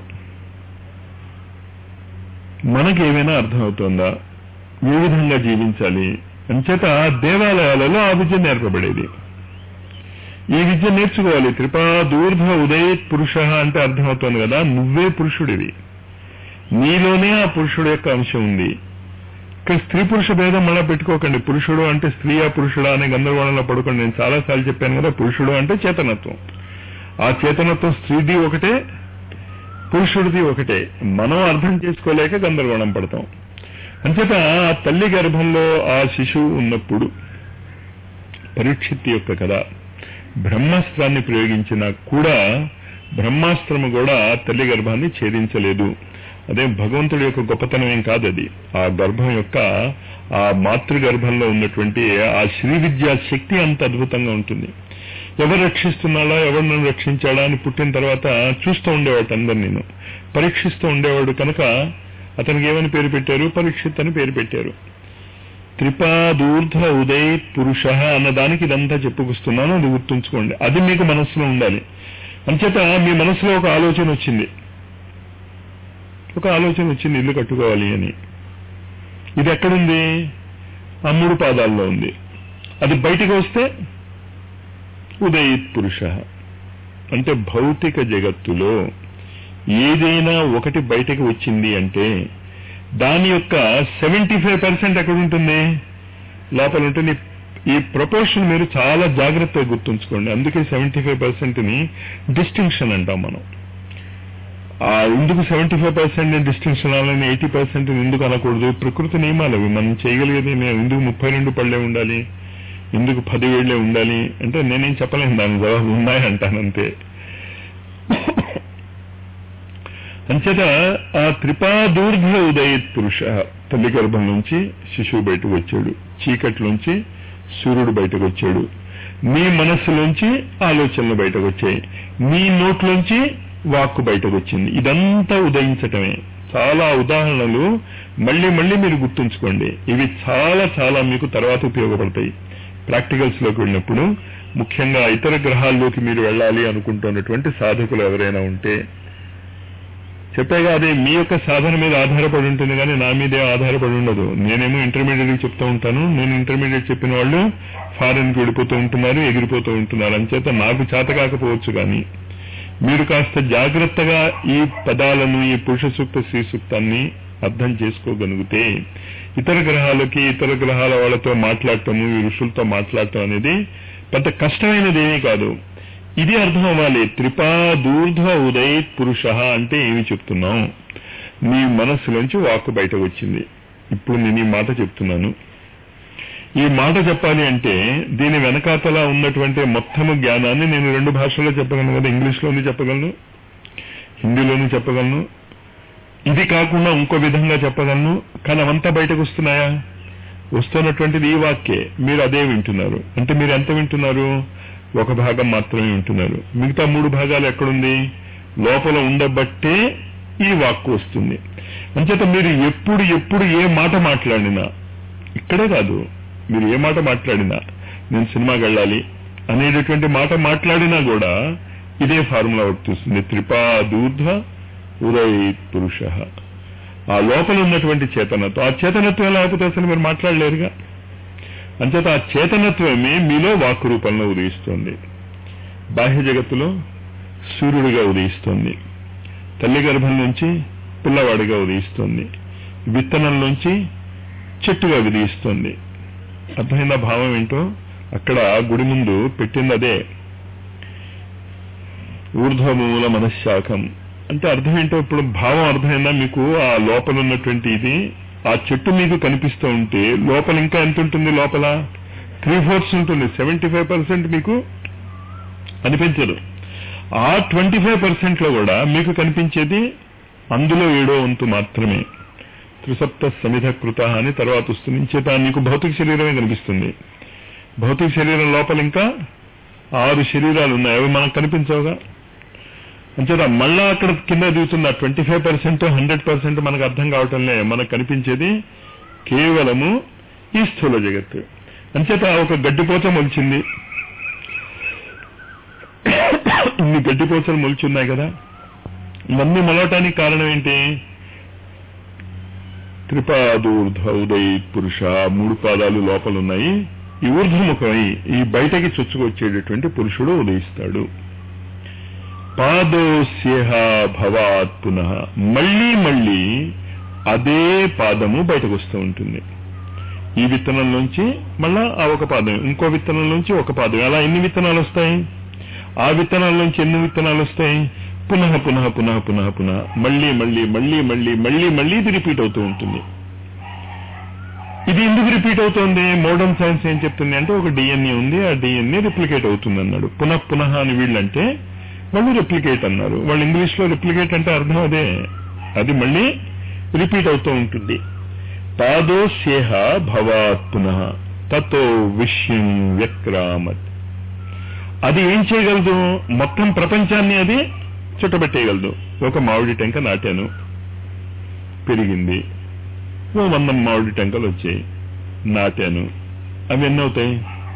మనకి ఏమైనా అర్థమవుతోందా ఏ విధంగా జీవించాలి అంచేత దేవాలయాలలో ఆ విద్య నేర్పబడేది ఈ విద్య నేర్చుకోవాలి త్రిపాదూర్ధ ఉదయ పురుష అంటే అర్థమవుతోంది కదా నువ్వే పురుషుడివి నీలోనే ఆ పురుషుడు యొక్క అంశం ఉంది ఇక్కడ స్త్రీ పురుష భేదం మళ్ళా పెట్టుకోకండి పురుషుడు అంటే స్త్రీయా పురుషుడా అనే గందరగోళంలో పడుకోండి నేను చాలా సార్లు చెప్పాను కదా పురుషుడు అంటే చేతనత్వం ఆ చేతనత్వం స్త్రీది ఒకటే పురుషుడిది ఒకటే మనం అర్థం చేసుకోలేక గందరగోళం పడతాం అంచేత ఆ తల్లి గర్భంలో ఆ శిశువు ఉన్నప్పుడు పరీక్షిత్ యొక్క కథ బ్రహ్మాస్త్రాన్ని ప్రయోగించినా కూడా బ్రహ్మాస్త్రము కూడా తల్లి గర్భాన్ని ఛేదించలేదు అదే భగవంతుడి యొక్క గొప్పతనం ఏం కాదు అది ఆ గర్భం యొక్క ఆ మాతృ గర్భంలో ఉన్నటువంటి ఆ శ్రీ విద్యా శక్తి అంత అద్భుతంగా ఉంటుంది ఎవరు రక్షిస్తున్నాడా ఎవరు నన్ను రక్షించాడా అని పుట్టిన తర్వాత చూస్తూ ఉండేవాడు అందరు నేను పరీక్షిస్తూ ఉండేవాడు కనుక అతనికి ఏమని పేరు పెట్టారు పరీక్షిత్ అని పేరు పెట్టారు త్రిపాదూర్ధ ఉదయ్ పురుష అన్న దానికి ఇదంతా చెప్పుకొస్తున్నాను అది గుర్తుంచుకోండి అది మీకు మనసులో ఉండాలి అంచేత మీ మనసులో ఒక ఆలోచన వచ్చింది ఒక ఆలోచన వచ్చింది ఇల్లు కట్టుకోవాలి అని ఇది ఎక్కడుంది ఆ మూడు పాదాల్లో ఉంది అది బయటికి వస్తే ఉదయిత్ పురుష అంటే భౌతిక జగత్తులో ఏదైనా ఒకటి బయటకు వచ్చింది అంటే దాని యొక్క సెవెంటీ ఫైవ్ పర్సెంట్ ఎక్కడ ఉంటుంది లోపల ఉంటుంది ఈ ప్రపోర్షన్ మీరు చాలా జాగ్రత్తగా గుర్తుంచుకోండి అందుకే సెవెంటీ ఫైవ్ పర్సెంట్ ని డిస్టింక్షన్ అంటాం మనం ఆ ఎందుకు సెవెంటీ ఫైవ్ పర్సెంట్ డిస్టింక్షన్ అవ్వాలని ఎయిటీ పర్సెంట్ ఎందుకు అనకూడదు ప్రకృతి నియమాలు అవి మనం చేయగలిగేది మేము ఎందుకు ముప్పై రెండు పళ్ళే ఉండాలి ఎందుకు పదివేళ్లే ఉండాలి అంటే నేనేం చెప్పలేను దాని జవాబు ఉన్నాయి అంటాను అంతే అంచేత ఆ త్రిపాదూర్ధ ఉదయత్ పురుష తల్లి గర్భం నుంచి శిశువు బయటకు వచ్చాడు చీకట్లోంచి సూర్యుడు బయటకు వచ్చాడు నీ మనస్సులోంచి ఆలోచనలు బయటకు వచ్చాయి నీ నోట్లోంచి వాక్కు బయటకు వచ్చింది ఇదంతా ఉదయించటమే చాలా ఉదాహరణలు మళ్ళీ మళ్ళీ మీరు గుర్తుంచుకోండి ఇవి చాలా చాలా మీకు తర్వాత ఉపయోగపడతాయి ప్రాక్టికల్స్ లోకి వెళ్ళినప్పుడు ముఖ్యంగా ఇతర గ్రహాల్లోకి మీరు వెళ్ళాలి అనుకుంటున్నటువంటి సాధకులు ఎవరైనా ఉంటే చెప్పాగా అదే మీ యొక్క సాధన మీద ఆధారపడి ఉంటుంది కానీ నా మీదే ఆధారపడి ఉండదు నేనేమో ఇంటర్మీడియట్ చెప్తూ ఉంటాను నేను ఇంటర్మీడియట్ చెప్పిన వాళ్ళు ఫారెన్ కి వెళ్ళిపోతూ ఉంటున్నారు ఎగిరిపోతూ ఉంటున్నారు అంచేత నాకు చేత కాకపోవచ్చు కానీ మీరు కాస్త జాగ్రత్తగా ఈ పదాలను ఈ పురుష సూక్త శ్రీ సూక్తాన్ని అర్థం చేసుకోగలిగితే ఇతర గ్రహాలకి ఇతర గ్రహాల వాళ్ళతో మాట్లాడటము ఈ ఋషులతో మాట్లాడటం అనేది పెద్ద కష్టమైనది ఏమీ కాదు ఇది అర్థం అవ్వాలి త్రిపాదూర్ధ్వ ఉదయ్ పురుష అంటే ఏమి చెప్తున్నాం నీ మనస్సులోంచి వాక్కు బయటకు వచ్చింది ఇప్పుడు నేను ఈ మాట చెప్తున్నాను ఈ మాట చెప్పాలి అంటే దీని వెనకాతల ఉన్నటువంటి మొత్తము జ్ఞానాన్ని నేను రెండు భాషల్లో చెప్పగలను కదా ఇంగ్లీష్లోని చెప్పగలను హిందీలోని చెప్పగలను ఇది కాకుండా ఇంకో విధంగా చెప్పగలను కానీ అవంతా బయటకు వస్తున్నాయా వస్తున్నటువంటిది ఈ వాక్యే మీరు అదే వింటున్నారు అంటే మీరు ఎంత వింటున్నారు ఒక భాగం మాత్రమే వింటున్నారు మిగతా మూడు భాగాలు ఎక్కడుంది లోపల ఉండబట్టే ఈ వాక్కు వస్తుంది అంచేత మీరు ఎప్పుడు ఎప్పుడు ఏ మాట మాట్లాడినా ఇక్కడే కాదు మీరు ఏ మాట మాట్లాడినా నేను సినిమాకి వెళ్ళాలి అనేటటువంటి మాట మాట్లాడినా కూడా ఇదే ఫార్ములా వర్తిస్తుంది త్రిపాదూర్ధ్వ ఉదయ్ పురుష ఆ లోపల ఉన్నటువంటి చేతనత్వం ఆ చేతనత్వం లేకపోతే అసలు మీరు మాట్లాడలేరుగా అంచేత ఆ చేతనత్వమే మీలో వాక్కు రూపంలో ఉదయిస్తోంది బాహ్య జగత్తులో సూర్యుడిగా ఉదయిస్తోంది తల్లి గర్భం నుంచి పిల్లవాడిగా ఉదయిస్తోంది విత్తనంలోంచి చెట్టుగా విధిస్తోంది అర్థమైందా భావం ఏంటో అక్కడ గుడి ముందు పెట్టింది అదే ఊర్ధ్వమూల మనశ్శాఖం అంటే అర్థం ఏంటో ఇప్పుడు భావం అర్థమైందా మీకు ఆ లోపల ఉన్నటువంటి ఇది ఆ చెట్టు మీకు కనిపిస్తూ ఉంటే లోపల ఇంకా ఎంత ఉంటుంది లోపల త్రీ ఫోర్త్స్ ఉంటుంది సెవెంటీ ఫైవ్ పర్సెంట్ మీకు అనిపించదు ఆ ట్వంటీ ఫైవ్ పర్సెంట్ లో కూడా మీకు కనిపించేది అందులో ఏడో వంతు మాత్రమే త్రిసప్త సమిధ కృత అని తర్వాత వస్తుంది చేత నీకు భౌతిక శరీరమే కనిపిస్తుంది భౌతిక శరీరం లోపల ఇంకా ఆరు శరీరాలు ఉన్నాయి అవి మనకు కనిపించవుగా అంచేత మళ్ళా అక్కడ కింద దిగుతుంది ఆ twenty five percent hundred percent మనకు అర్థం కావటంలే మనకు కనిపించేది కేవలము ఈ స్థూల జగత్తు అంచేత ఒక గడ్డిపోచ మొలిచింది ఇన్ని గడ్డిపోచలు మొలిచున్నాయి కదా ఇవన్నీ మొలవటానికి కారణం ఏంటి త్రిపాదూర్ధ ఉదయ్ పురుష మూడు పాదాలు లోపల ఉన్నాయి ఈ ఊర్ధ్వముఖమై ఈ బయటకి చొచ్చుకొచ్చేటటువంటి పురుషుడు ఉదయిస్తాడు పాదోస్యహ భవాత్ పునః మళ్ళీ మళ్ళీ అదే పాదము బయటకు వస్తూ ఉంటుంది ఈ విత్తనంలోంచి మళ్ళా ఆ ఒక పాదం ఇంకో విత్తనంలోంచి ఒక పాదం అలా ఎన్ని విత్తనాలు వస్తాయి ఆ విత్తనాల్లోంచి ఎన్ని విత్తనాలు వస్తాయి పునః పునః పునః పునః పునః మళ్ళీ మళ్ళీ మళ్ళీ మళ్ళీ మళ్ళీ మళ్ళీ ఇది రిపీట్ అవుతూ ఉంటుంది ఇది ఎందుకు రిపీట్ అవుతోంది మోడర్న్ సైన్స్ ఏం చెప్తుంది అంటే ఒక డిఎన్ఏ ఉంది ఆ డిఎన్ఏ రిప్లికేట్ అవుతుంది అన్నాడు పునః పునః అని వీళ్ళంటే వాళ్ళు రిప్లికేట్ అన్నారు వాళ్ళు ఇంగ్లీష్ లో రిప్లికేట్ అంటే అర్థం అదే అది మళ్ళీ రిపీట్ అవుతూ ఉంటుంది పాదోస్యేహ భవాత్ పునః తతో విషయం వ్యక్రామత్ అది ఏం చేయగలదు మొత్తం ప్రపంచాన్ని అది చుట్టబెట్టేయగలదు ఒక మామిడి టెంక నాటాను పెరిగింది ఓ వంద మామిడి టెంకలు వచ్చాయి నాటాను అవి ఎన్ని అవుతాయి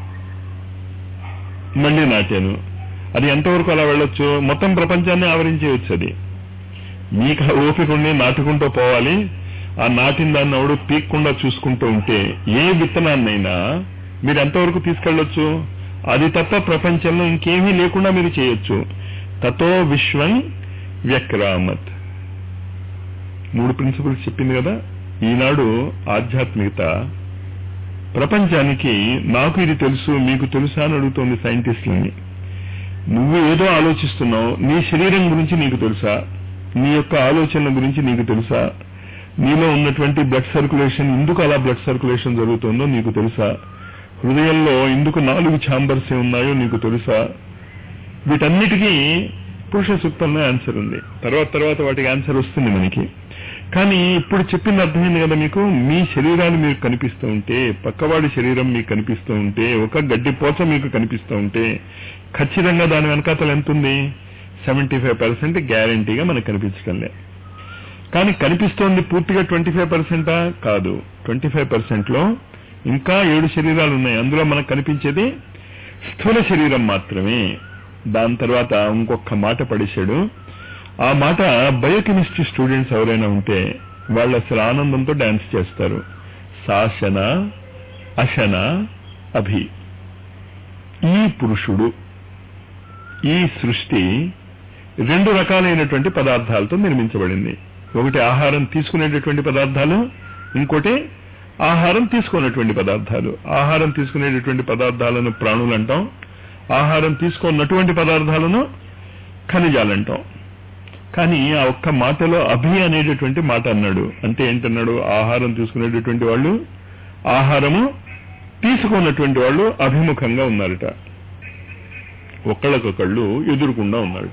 మళ్ళీ నాటాను అది ఎంతవరకు అలా వెళ్ళొచ్చు మొత్తం ప్రపంచాన్ని ఆవరించేయచ్చు అది మీకు ఆ ఓపిక ఉండి నాటుకుంటూ పోవాలి ఆ నాటిన దాన్ని ఎవడు పీక్కుండా చూసుకుంటూ ఉంటే ఏ విత్తనాన్నైనా మీరు ఎంతవరకు తీసుకెళ్లొచ్చు అది తప్ప ప్రపంచంలో ఇంకేమీ లేకుండా మీరు చేయొచ్చు తతో విశ్వం వ్యక్రామత్ మూడు ప్రిన్సిపల్స్ చెప్పింది కదా ఈనాడు ఆధ్యాత్మికత ప్రపంచానికి నాకు ఇది తెలుసు మీకు తెలుసా అని అడుగుతోంది సైంటిస్టులని నువ్వు ఏదో ఆలోచిస్తున్నావు నీ శరీరం గురించి నీకు తెలుసా నీ యొక్క ఆలోచనల గురించి నీకు తెలుసా నీలో ఉన్నటువంటి బ్లడ్ సర్క్యులేషన్ ఎందుకు అలా బ్లడ్ సర్క్యులేషన్ జరుగుతుందో నీకు తెలుసా హృదయంలో ఎందుకు నాలుగు ఛాంబర్స్ ఉన్నాయో నీకు తెలుసా వీటన్నిటికీ పురుష సూక్తంలో ఆన్సర్ ఉంది తర్వాత తర్వాత వాటికి ఆన్సర్ వస్తుంది మనకి కానీ ఇప్పుడు చెప్పింది అర్థమైంది కదా మీకు మీ శరీరాలు మీకు కనిపిస్తూ ఉంటే పక్కవాడి శరీరం మీకు కనిపిస్తూ ఉంటే ఒక గడ్డి పోచ మీకు కనిపిస్తూ ఉంటే ఖచ్చితంగా దాని వెనకాతలు ఎంత ఉంది సెవెంటీ ఫైవ్ పర్సెంట్ గ్యారంటీగా మనకు కనిపించడం లే కానీ కనిపిస్తోంది పూర్తిగా ట్వంటీ ఫైవ్ పర్సెంటా కాదు ట్వంటీ ఫైవ్ పర్సెంట్లో ఇంకా ఏడు శరీరాలు ఉన్నాయి అందులో మనకు కనిపించేది స్థూల శరీరం మాత్రమే దాని తర్వాత ఇంకొక మాట పడేశాడు ఆ మాట బయోకెమిస్ట్రీ స్టూడెంట్స్ ఎవరైనా ఉంటే వాళ్ళు అసలు ఆనందంతో డాన్స్ చేస్తారు శాసన అశన అభి ఈ పురుషుడు ఈ సృష్టి రెండు రకాలైనటువంటి పదార్థాలతో నిర్మించబడింది ఒకటి ఆహారం తీసుకునేటటువంటి పదార్థాలు ఇంకోటి ఆహారం తీసుకున్నటువంటి పదార్థాలు ఆహారం తీసుకునేటటువంటి పదార్థాలను ప్రాణులు అంటాం ఆహారం తీసుకున్నటువంటి పదార్థాలను ఖనిజాలు అంటాం కానీ ఆ ఒక్క మాటలో అభి అనేటటువంటి మాట అన్నాడు అంటే ఏంటన్నాడు ఆహారం తీసుకునేటటువంటి వాళ్ళు ఆహారము తీసుకున్నటువంటి వాళ్ళు అభిముఖంగా ఉన్నారట ఒకళ్ళకొకళ్ళు ఎదురుకుండా ఉన్నారట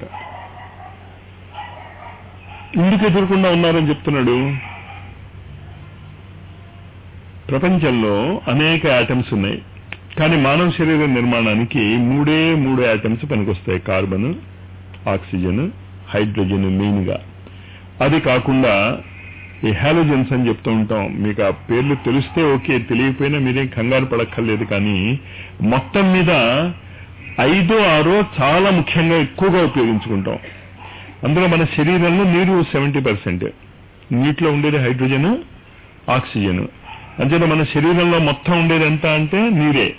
ఎందుకు ఎదురుకుండా ఉన్నారని చెప్తున్నాడు ప్రపంచంలో అనేక యాటమ్స్ ఉన్నాయి కానీ మానవ శరీర నిర్మాణానికి మూడే మూడు యాటమ్స్ పనికొస్తాయి కార్బన్ ఆక్సిజన్ హైడ్రోజన్ మెయిన్ గా అది కాకుండా ఈ హాలోజన్స్ అని చెప్తూ ఉంటాం మీకు ఆ పేర్లు తెలిస్తే ఓకే తెలియకపోయినా మీరేం కంగారు పడక్కర్లేదు కానీ మొత్తం మీద ఐదో ఆరో చాలా ముఖ్యంగా ఎక్కువగా ఉపయోగించుకుంటాం అందులో మన శరీరంలో నీరు సెవెంటీ పర్సెంట్ నీటిలో ఉండేది హైడ్రోజన్ ఆక్సిజన్ అంచేత మన శరీరంలో మొత్తం ఉండేది ఎంత అంటే నీరే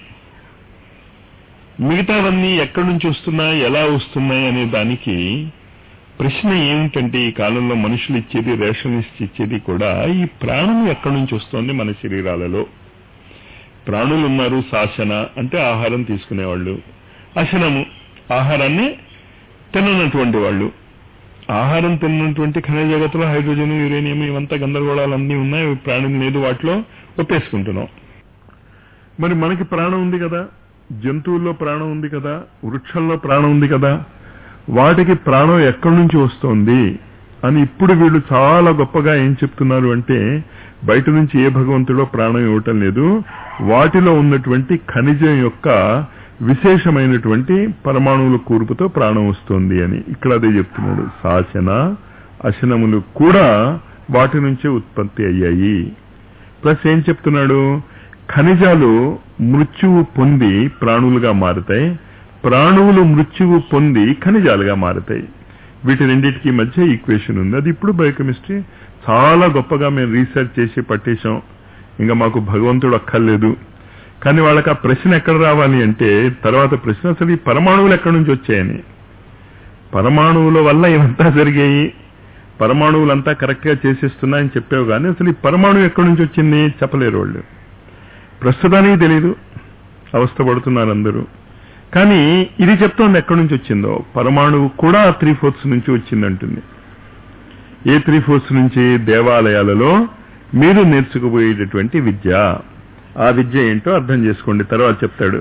మిగతావన్నీ ఎక్కడి నుంచి వస్తున్నాయి ఎలా వస్తున్నాయి అనే దానికి ప్రశ్న ఏమిటంటే ఈ కాలంలో మనుషులు ఇచ్చేది రేషనిస్ట్ ఇచ్చేది కూడా ఈ ప్రాణం ఎక్కడి నుంచి వస్తోంది మన శరీరాలలో ప్రాణులు ఉన్నారు శాసన అంటే ఆహారం తీసుకునేవాళ్ళు అశనము ఆహారాన్ని తిననటువంటి వాళ్ళు ఆహారం తిన్నటువంటి ఖనిజ జగత్తులో హైడ్రోజన్ యురేనియం ఇవంతా గందరగోళాలు అన్నీ ఉన్నాయి ప్రాణం లేదు వాటిలో ఒప్పేసుకుంటున్నాం మరి మనకి ప్రాణం ఉంది కదా జంతువుల్లో ప్రాణం ఉంది కదా వృక్షంలో ప్రాణం ఉంది కదా వాటికి ప్రాణం ఎక్కడి నుంచి వస్తోంది అని ఇప్పుడు వీళ్ళు చాలా గొప్పగా ఏం చెప్తున్నారు అంటే బయట నుంచి ఏ భగవంతుడో ప్రాణం ఇవ్వటం లేదు వాటిలో ఉన్నటువంటి ఖనిజం యొక్క విశేషమైనటువంటి పరమాణువుల కూర్పుతో ప్రాణం వస్తుంది అని ఇక్కడ అదే చెప్తున్నాడు శాసన అశనములు కూడా వాటి నుంచే ఉత్పత్తి అయ్యాయి ప్లస్ ఏం చెప్తున్నాడు ఖనిజాలు మృత్యువు పొంది ప్రాణులుగా మారుతాయి ప్రాణువులు మృత్యువు పొంది ఖనిజాలుగా మారుతాయి వీటి రెండింటికి మధ్య ఈక్వేషన్ ఉంది అది ఇప్పుడు బయోకెమిస్ట్రీ చాలా గొప్పగా మేము రీసెర్చ్ చేసి పట్టేశాం ఇంకా మాకు భగవంతుడు అక్కర్లేదు కానీ వాళ్ళకి ఆ ప్రశ్న ఎక్కడ రావాలి అంటే తర్వాత ప్రశ్న అసలు ఈ పరమాణువులు ఎక్కడి నుంచి వచ్చాయని పరమాణువుల వల్ల ఇవంతా జరిగాయి పరమాణువులంతా కరెక్ట్ గా చేసేస్తున్నాయని చెప్పావు కానీ అసలు ఈ పరమాణువు ఎక్కడి నుంచి వచ్చింది చెప్పలేరు వాళ్ళు ప్రస్తుతానికి తెలీదు అవస్థ పడుతున్నారు అందరూ కానీ ఇది చెప్తోంది ఎక్కడి నుంచి వచ్చిందో పరమాణువు కూడా త్రీ ఫోర్త్స్ నుంచి వచ్చిందంటుంది ఏ త్రీ ఫోర్త్స్ నుంచి దేవాలయాలలో మీరు నేర్చుకుపోయేటటువంటి విద్య ఆ విద్య ఏంటో అర్థం చేసుకోండి తర్వాత చెప్తాడు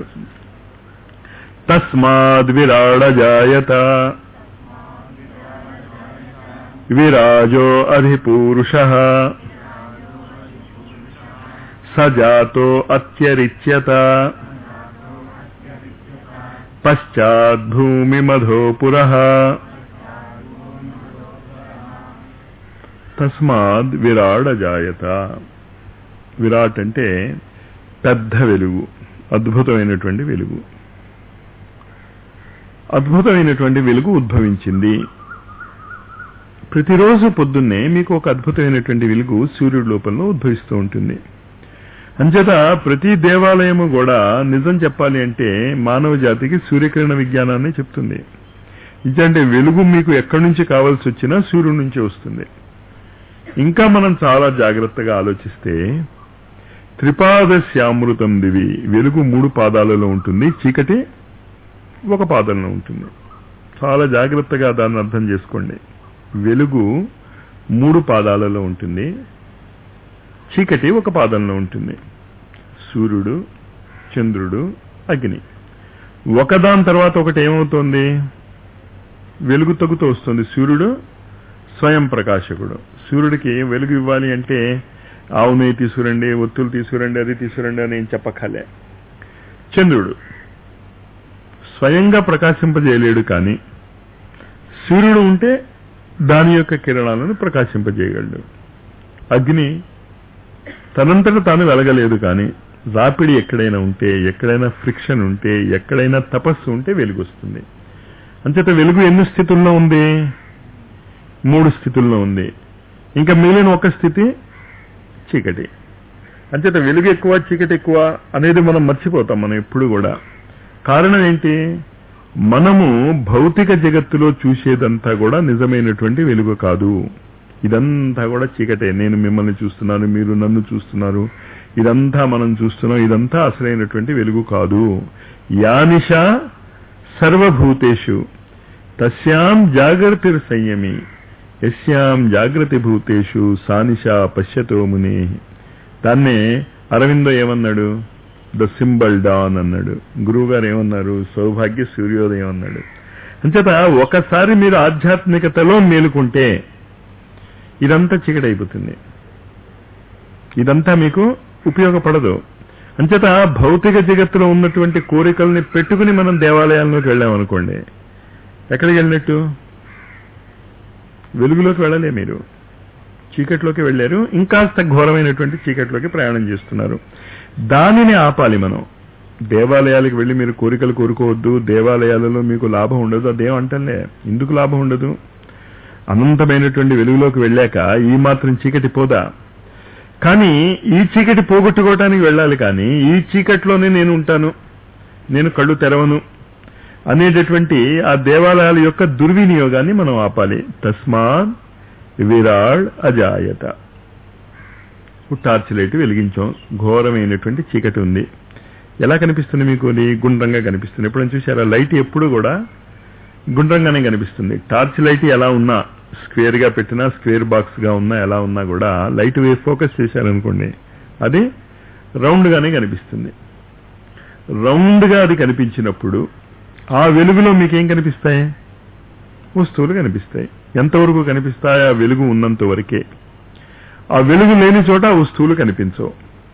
తస్మాద్ విరాడ జాయత విరాజో అధిపూరుష సజాతో అత్యరిచ్యత పశ్చాద్భూమిమధోపుర తస్మాద్ విరాడ జాయత విరాట్ అంటే పెద్ద వెలుగు అద్భుతమైనటువంటి వెలుగు అద్భుతమైనటువంటి వెలుగు ఉద్భవించింది ప్రతిరోజు పొద్దున్నే మీకు ఒక అద్భుతమైనటువంటి వెలుగు సూర్యుడి లోపల ఉద్భవిస్తూ ఉంటుంది అంచేత ప్రతి దేవాలయము కూడా నిజం చెప్పాలి అంటే మానవ జాతికి సూర్యకిరణ విజ్ఞానాన్ని చెప్తుంది ఇదంటే వెలుగు మీకు ఎక్కడి నుంచి కావాల్సి వచ్చినా సూర్యుడి నుంచి వస్తుంది ఇంకా మనం చాలా జాగ్రత్తగా ఆలోచిస్తే త్రిపాద శ్యామృతం దివి వెలుగు మూడు పాదాలలో ఉంటుంది చీకటి ఒక పాదంలో ఉంటుంది చాలా జాగ్రత్తగా దాన్ని అర్థం చేసుకోండి వెలుగు మూడు పాదాలలో ఉంటుంది చీకటి ఒక పాదంలో ఉంటుంది సూర్యుడు చంద్రుడు అగ్ని ఒకదాని తర్వాత ఒకటి ఏమవుతోంది వెలుగు తగ్గుతూ వస్తుంది సూర్యుడు స్వయం ప్రకాశకుడు సూర్యుడికి వెలుగు ఇవ్వాలి అంటే ఆవు నెయ్యి తీసుకురండి ఒత్తులు తీసుకురండి అది తీసుకురండి అని ఏం చెప్పక్కలే చంద్రుడు స్వయంగా ప్రకాశింపజేయలేడు కానీ సూర్యుడు ఉంటే దాని యొక్క కిరణాలను ప్రకాశింపజేయగలడు అగ్ని తనంతట తాను వెలగలేదు కానీ రాపిడి ఎక్కడైనా ఉంటే ఎక్కడైనా ఫ్రిక్షన్ ఉంటే ఎక్కడైనా తపస్సు ఉంటే వెలుగు వస్తుంది అంచేత వెలుగు ఎన్ని స్థితుల్లో ఉంది మూడు స్థితుల్లో ఉంది ఇంకా మిగిలిన ఒక స్థితి చీకటి అంచేత వెలుగు ఎక్కువ చీకటి ఎక్కువ అనేది మనం మర్చిపోతాం మనం ఎప్పుడు కూడా కారణం ఏంటి మనము భౌతిక జగత్తులో చూసేదంతా కూడా నిజమైనటువంటి వెలుగు కాదు ఇదంతా కూడా చీకటే నేను మిమ్మల్ని చూస్తున్నాను మీరు నన్ను చూస్తున్నారు ఇదంతా మనం చూస్తున్నాం ఇదంతా అసలైనటువంటి వెలుగు కాదు యానిష సర్వభూతేషు తస్యాం జాగృతిర్ సంయమి యస్యాం జాగృతి భూతేషు సానిష పశ్యతో ముని దాన్నే అరవిందో ఏమన్నాడు ద సింబల్ డాన్ అన్నాడు గురువు గారు ఏమన్నారు సౌభాగ్య సూర్యోదయం అన్నాడు అంచేత ఒకసారి మీరు ఆధ్యాత్మికతలో మేలుకుంటే ఇదంతా చీకటైపోతుంది ఇదంతా మీకు ఉపయోగపడదు అంచేత భౌతిక జగత్తులో ఉన్నటువంటి కోరికల్ని పెట్టుకుని మనం దేవాలయాల్లోకి వెళ్ళామనుకోండి ఎక్కడికి వెళ్ళినట్టు వెలుగులోకి వెళ్ళలే మీరు చీకట్లోకి వెళ్ళారు ఇంకాస్త ఘోరమైనటువంటి చీకట్లోకి ప్రయాణం చేస్తున్నారు దానిని ఆపాలి మనం దేవాలయాలకు వెళ్ళి మీరు కోరికలు కోరుకోవద్దు దేవాలయాలలో మీకు లాభం ఉండదు అదేం అంటలే ఎందుకు లాభం ఉండదు అనంతమైనటువంటి వెలుగులోకి వెళ్ళాక ఈ మాత్రం చీకటి పోదా కానీ ఈ చీకటి పోగొట్టుకోవటానికి వెళ్ళాలి కానీ ఈ చీకట్లోనే నేను ఉంటాను నేను కళ్ళు తెరవను అనేటటువంటి ఆ దేవాలయాల యొక్క దుర్వినియోగాన్ని మనం ఆపాలి తస్మాత్ విరాళ్ అజాయత టార్చ్ లైట్ వెలిగించాం ఘోరమైనటువంటి చీకటి ఉంది ఎలా కనిపిస్తుంది మీకు అది గుండ్రంగా కనిపిస్తుంది ఎప్పుడైనా చూసారా లైట్ ఎప్పుడు కూడా గుండ్రంగానే కనిపిస్తుంది టార్చ్ లైట్ ఎలా ఉన్నా స్క్వేర్ గా పెట్టినా స్క్వేర్ బాక్స్ గా ఉన్నా ఎలా ఉన్నా కూడా లైట్ వే ఫోకస్ చేశారనుకోండి అది రౌండ్ గానే కనిపిస్తుంది రౌండ్ గా అది కనిపించినప్పుడు ఆ వెలుగులో మీకేం కనిపిస్తాయి వస్తువులు కనిపిస్తాయి ఎంతవరకు కనిపిస్తాయి ఆ వెలుగు ఉన్నంత వరకే ఆ వెలుగు లేని చోట ఆ వస్తువులు కనిపించవు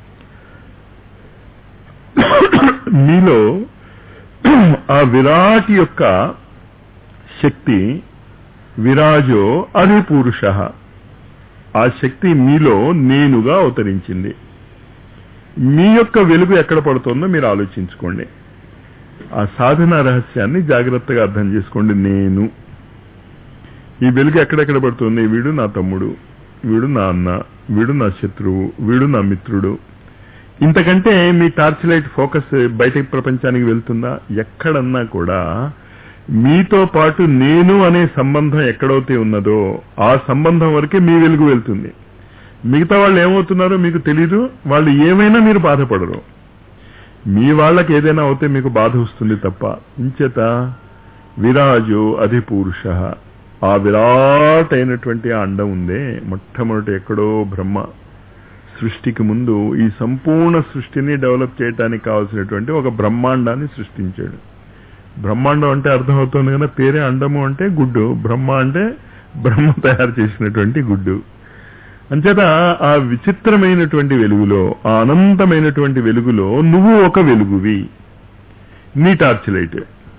మీలో ఆ విరాట్ యొక్క శక్తి విరాజో అది పురుష ఆ శక్తి మీలో నేనుగా అవతరించింది మీ యొక్క వెలుగు ఎక్కడ పడుతుందో మీరు ఆలోచించుకోండి ఆ సాధన రహస్యాన్ని జాగ్రత్తగా అర్థం చేసుకోండి నేను ఈ వెలుగు ఎక్కడెక్కడ పడుతుంది వీడు నా తమ్ముడు వీడు నా అన్న వీడు నా శత్రువు వీడు నా మిత్రుడు ఇంతకంటే మీ టార్చ్ లైట్ ఫోకస్ బయట ప్రపంచానికి వెళ్తుందా ఎక్కడన్నా కూడా మీతో పాటు నేను అనే సంబంధం ఎక్కడైతే ఉన్నదో ఆ సంబంధం వరకే మీ వెలుగు వెళ్తుంది మిగతా వాళ్ళు ఏమవుతున్నారో మీకు తెలీదు వాళ్ళు ఏమైనా మీరు బాధపడరు మీ వాళ్ళకి ఏదైనా అవుతే మీకు బాధ వస్తుంది తప్ప ఇంచేత విరాజు అధిపూరుష ఆ విరాట్ అయినటువంటి ఆ అండం ఉందే మొట్టమొదటి ఎక్కడో బ్రహ్మ సృష్టికి ముందు ఈ సంపూర్ణ సృష్టిని డెవలప్ చేయడానికి కావాల్సినటువంటి ఒక బ్రహ్మాండాన్ని సృష్టించాడు బ్రహ్మాండం అంటే అర్థమవుతుంది కదా పేరే అండము అంటే గుడ్డు బ్రహ్మ అంటే బ్రహ్మ తయారు చేసినటువంటి గుడ్డు అంచేత ఆ విచిత్రమైనటువంటి వెలుగులో ఆ అనంతమైనటువంటి వెలుగులో నువ్వు ఒక వెలుగువి నీ టార్చ్ లైట్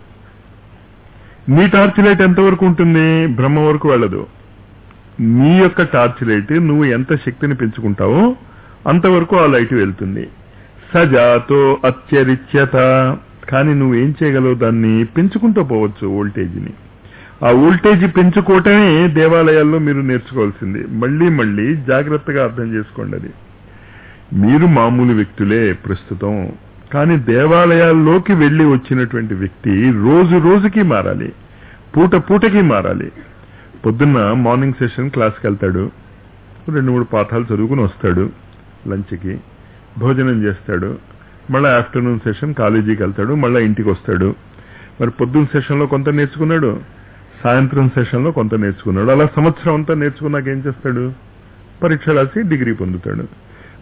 నీ టార్చ్ లైట్ ఎంతవరకు ఉంటుంది బ్రహ్మ వరకు వెళ్ళదు నీ యొక్క టార్చ్ లైట్ నువ్వు ఎంత శక్తిని పెంచుకుంటావో అంతవరకు ఆ లైట్ వెళ్తుంది సజాతో అత్యరిచ్యత కానీ నువ్వేం చేయగలవు దాన్ని పెంచుకుంటూ పోవచ్చు వోల్టేజ్ని ఆ వోల్టేజ్ పెంచుకోవటమే దేవాలయాల్లో మీరు నేర్చుకోవాల్సింది మళ్ళీ మళ్ళీ జాగ్రత్తగా అర్థం చేసుకోండి అది మీరు మామూలు వ్యక్తులే ప్రస్తుతం కానీ దేవాలయాల్లోకి వెళ్లి వచ్చినటువంటి వ్యక్తి రోజు రోజుకి మారాలి పూట పూటకి మారాలి పొద్దున్న మార్నింగ్ సెషన్ క్లాస్కి వెళ్తాడు రెండు మూడు పాఠాలు చదువుకుని వస్తాడు లంచ్కి భోజనం చేస్తాడు మళ్ళీ ఆఫ్టర్నూన్ సెషన్ కాలేజీకి వెళ్తాడు మళ్ళీ ఇంటికి వస్తాడు మరి పొద్దున్న సెషన్లో కొంత నేర్చుకున్నాడు సాయంత్రం సెషన్లో కొంత నేర్చుకున్నాడు అలా సంవత్సరం అంతా నేర్చుకున్నాక ఏం చేస్తాడు పరీక్ష రాసి డిగ్రీ పొందుతాడు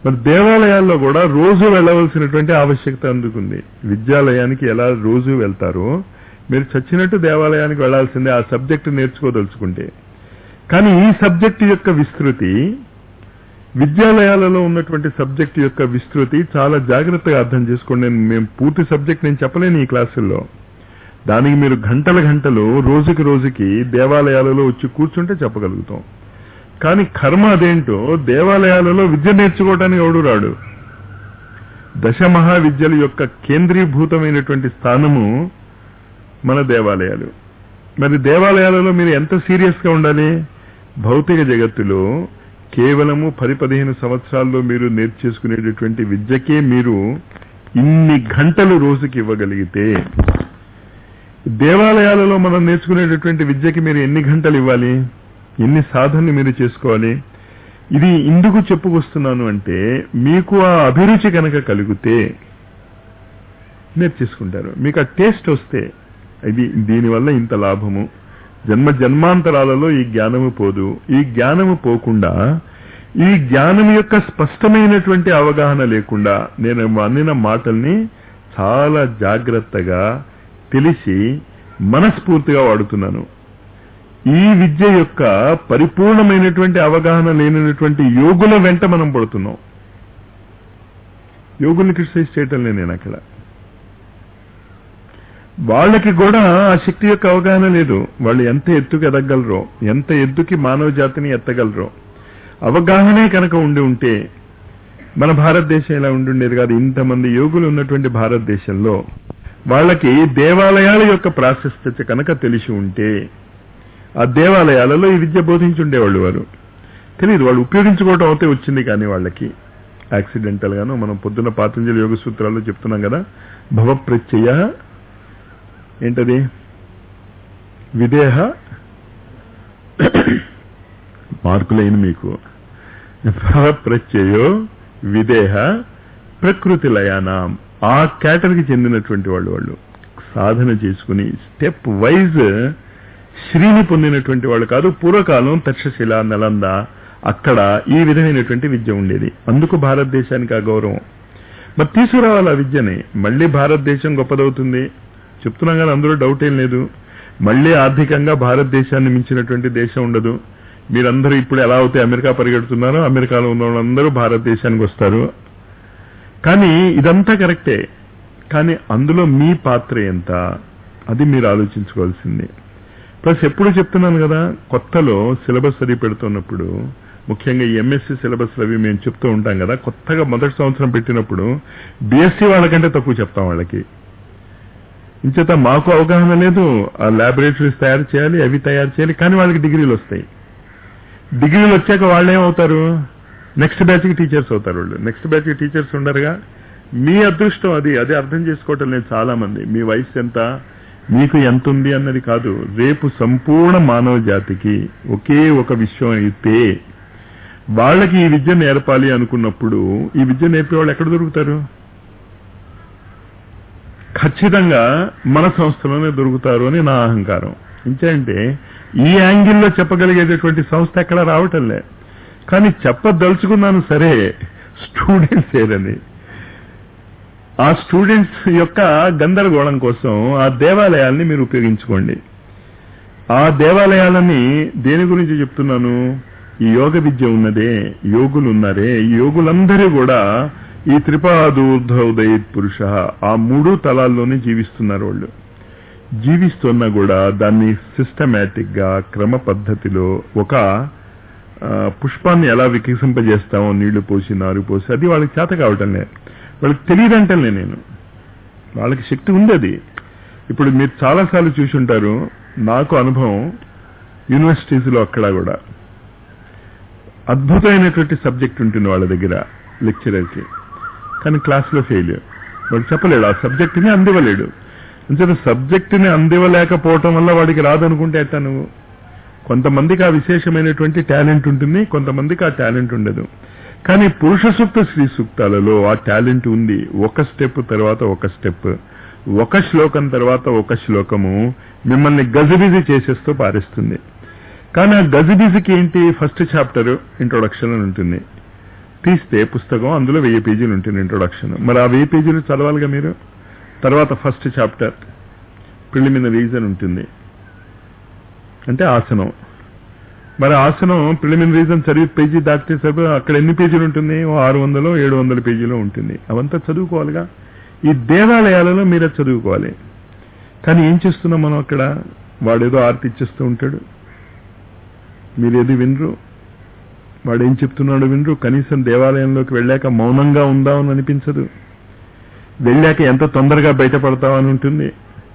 మరి దేవాలయాల్లో కూడా రోజు వెళ్ళవలసినటువంటి ఆవశ్యకత అందుకుంది విద్యాలయానికి ఎలా రోజు వెళ్తారో మీరు చచ్చినట్టు దేవాలయానికి వెళ్లాల్సిందే ఆ సబ్జెక్టు నేర్చుకోదలుచుకుంటే కానీ ఈ సబ్జెక్టు యొక్క విస్తృతి విద్యాలయాలలో ఉన్నటువంటి సబ్జెక్టు యొక్క విస్తృతి చాలా జాగ్రత్తగా అర్థం చేసుకోండి నేను మేము పూర్తి సబ్జెక్ట్ నేను చెప్పలేను ఈ క్లాసుల్లో దానికి మీరు గంటల గంటలు రోజుకి రోజుకి దేవాలయాలలో వచ్చి కూర్చుంటే చెప్పగలుగుతాం కానీ కర్మ అదేంటో దేవాలయాలలో విద్య నేర్చుకోవడానికి ఎవడు రాడు దశ మహావిద్యల యొక్క కేంద్రీభూతమైనటువంటి స్థానము మన దేవాలయాలు మరి దేవాలయాలలో మీరు ఎంత సీరియస్ గా ఉండాలి భౌతిక జగత్తులో కేవలము పది పదిహేను సంవత్సరాల్లో మీరు నేర్చేసుకునేటటువంటి విద్యకే మీరు ఇన్ని గంటలు రోజుకి ఇవ్వగలిగితే దేవాలయాలలో మనం నేర్చుకునేటటువంటి విద్యకి మీరు ఎన్ని గంటలు ఇవ్వాలి ఎన్ని సాధనలు మీరు చేసుకోవాలి ఇది ఎందుకు చెప్పుకొస్తున్నాను అంటే మీకు ఆ అభిరుచి కనుక కలిగితే నేర్చేసుకుంటారు మీకు ఆ టేస్ట్ వస్తే ఇది దీనివల్ల ఇంత లాభము జన్మ జన్మాంతరాలలో ఈ జ్ఞానము పోదు ఈ జ్ఞానము పోకుండా ఈ జ్ఞానం యొక్క స్పష్టమైనటువంటి అవగాహన లేకుండా నేను అన్నిన మాటల్ని చాలా జాగ్రత్తగా తెలిసి మనస్ఫూర్తిగా వాడుతున్నాను ఈ విద్య యొక్క పరిపూర్ణమైనటువంటి అవగాహన లేనటువంటి యోగుల వెంట మనం పడుతున్నాం యోగుల్ని క్రిటిసైజ్ చేయటం లేదు నేను అక్కడ వాళ్ళకి కూడా ఆ శక్తి యొక్క అవగాహన లేదు వాళ్ళు ఎంత ఎత్తుకు ఎదగలరో ఎంత ఎత్తుకి మానవ జాతిని ఎత్తగలరో అవగాహనే కనుక ఉండి ఉంటే మన భారతదేశం ఇలా ఉండుండేది కాదు ఇంతమంది యోగులు ఉన్నటువంటి భారతదేశంలో వాళ్ళకి దేవాలయాల యొక్క ప్రాశస్త్యత కనుక తెలిసి ఉంటే ఆ దేవాలయాలలో ఈ విద్య బోధించుండేవాళ్ళు వారు తెలియదు వాళ్ళు ఉపయోగించుకోవటం అయితే వచ్చింది కానీ వాళ్ళకి యాక్సిడెంటల్ గాను మనం పొద్దున్న పాతంజలి యోగ సూత్రాల్లో చెప్తున్నాం కదా భవ ప్రత్యయ ఏంటది విదేహ మార్కులైన మీకు భవ ప్రత్యయో విదేహ ప్రకృతి లయానాం ఆ కేటర్కి చెందినటువంటి వాళ్ళు వాళ్ళు సాధన చేసుకుని స్టెప్ వైజ్ శ్రీని పొందినటువంటి వాళ్ళు కాదు పూర్వకాలం తక్షశిల నలంద అక్కడ ఈ విధమైనటువంటి విద్య ఉండేది అందుకు భారతదేశానికి ఆ గౌరవం మరి తీసుకురావాలి ఆ విద్యని మళ్ళీ భారతదేశం గొప్పదవుతుంది చెప్తున్నాం కానీ అందులో డౌట్ ఏం లేదు మళ్ళీ ఆర్థికంగా భారతదేశాన్ని మించినటువంటి దేశం ఉండదు మీరందరూ ఇప్పుడు ఎలా అయితే అమెరికా పరిగెడుతున్నారో అమెరికాలో ఉన్న వాళ్ళందరూ భారతదేశానికి వస్తారు కానీ ఇదంతా కరెక్టే కానీ అందులో మీ పాత్ర ఎంత అది మీరు ఆలోచించుకోవాల్సింది ప్లస్ ఎప్పుడు చెప్తున్నాను కదా కొత్తలో సిలబస్ అది పెడుతున్నప్పుడు ముఖ్యంగా ఈ ఎంఎస్సీ సిలబస్ అవి మేము చెప్తూ ఉంటాం కదా కొత్తగా మొదటి సంవత్సరం పెట్టినప్పుడు బీఎస్సీ వాళ్ళకంటే తక్కువ చెప్తాం వాళ్ళకి ఇంచేత మాకు అవగాహన లేదు ఆ ల్యాబొరేటరీస్ తయారు చేయాలి అవి తయారు చేయాలి కానీ వాళ్ళకి డిగ్రీలు వస్తాయి డిగ్రీలు వచ్చాక వాళ్ళు ఏమవుతారు నెక్స్ట్ బ్యాచ్ కి టీచర్స్ అవుతారు వాళ్ళు నెక్స్ట్ బ్యాచ్ కి టీచర్స్ ఉండరుగా మీ అదృష్టం అది అది అర్థం చేసుకోవటం లేదు చాలా మంది మీ వయసు ఎంత మీకు ఎంత ఉంది అన్నది కాదు రేపు సంపూర్ణ మానవ జాతికి ఒకే ఒక విషయం అయితే వాళ్ళకి ఈ విద్య నేర్పాలి అనుకున్నప్పుడు ఈ విద్య నేర్పే వాళ్ళు ఎక్కడ దొరుకుతారు ఖచ్చితంగా మన సంస్థలోనే దొరుకుతారు అని నా అహంకారం ఇంకేంటే ఈ యాంగిల్లో చెప్పగలిగేటటువంటి సంస్థ ఎక్కడ రావటంలే కానీ చెప్పదలుచుకున్నాను సరే స్టూడెంట్స్ ఏదని ఆ స్టూడెంట్స్ యొక్క గందరగోళం కోసం ఆ దేవాలయాల్ని మీరు ఉపయోగించుకోండి ఆ దేవాలయాలని దేని గురించి చెప్తున్నాను ఈ యోగ విద్య ఉన్నదే యోగులు ఉన్నారే ఈ యోగులందరూ కూడా ఈ త్రిపాదూర్ధోదయ పురుష ఆ మూడు తలాల్లోనే జీవిస్తున్నారు వాళ్ళు జీవిస్తున్నా కూడా దాన్ని సిస్టమేటిక్ గా క్రమ పద్ధతిలో ఒక పుష్పాన్ని ఎలా వికసింపజేస్తామో నీళ్లు పోసి నారు పోసి అది వాళ్ళకి చేత కావటం లేదు వాళ్ళకి తెలియదంటలే నేను వాళ్ళకి శక్తి ఉంది అది ఇప్పుడు మీరు చాలాసార్లు చూసి ఉంటారు నాకు అనుభవం యూనివర్సిటీస్లో అక్కడ కూడా అద్భుతమైనటువంటి సబ్జెక్ట్ ఉంటుంది వాళ్ళ దగ్గర లెక్చరర్కి కానీ క్లాస్లో ఫెయిల్ వాడు చెప్పలేడు ఆ సబ్జెక్ట్ని అందివ్వలేడు అంచేత సబ్జెక్టుని అందివ్వలేకపోవటం వల్ల వాడికి రాదనుకుంటే ఎట్టా నువ్వు కొంతమందికి ఆ విశేషమైనటువంటి టాలెంట్ ఉంటుంది కొంతమందికి ఆ టాలెంట్ ఉండదు కానీ పురుష సూక్త స్త్రీ సూక్తాలలో ఆ టాలెంట్ ఉంది ఒక స్టెప్ తర్వాత ఒక స్టెప్ ఒక శ్లోకం తర్వాత ఒక శ్లోకము మిమ్మల్ని గజిబిజి చేసేస్తూ పారిస్తుంది కానీ ఆ గజిబిజికి ఏంటి ఫస్ట్ చాప్టర్ ఇంట్రొడక్షన్ అని ఉంటుంది తీస్తే పుస్తకం అందులో వెయ్యి పేజీలు ఉంటుంది ఇంట్రొడక్షన్ మరి ఆ వెయ్యి పేజీలు చదవాలిగా మీరు తర్వాత ఫస్ట్ చాప్టర్ ప్రిలిమినరీ రీజన్ ఉంటుంది అంటే ఆసనం మరి ఆసనం ప్రిలిమినరీ రీజన్ చదివి పేజీ దాటితే సరిపో అక్కడ ఎన్ని పేజీలు ఉంటుంది ఓ ఆరు వందలు ఏడు వందల పేజీలో ఉంటుంది అవంతా చదువుకోవాలిగా ఈ దేవాలయాలలో మీరే చదువుకోవాలి కానీ ఏం చేస్తున్నాం మనం అక్కడ వాడేదో ఆర్తి ఇచ్చేస్తూ ఉంటాడు మీరేది వినరు వాడు ఏం చెప్తున్నాడు వినరు కనీసం దేవాలయంలోకి వెళ్ళాక మౌనంగా ఉందామని అనిపించదు వెళ్ళాక ఎంత తొందరగా బయటపడతామని ఉంటుంది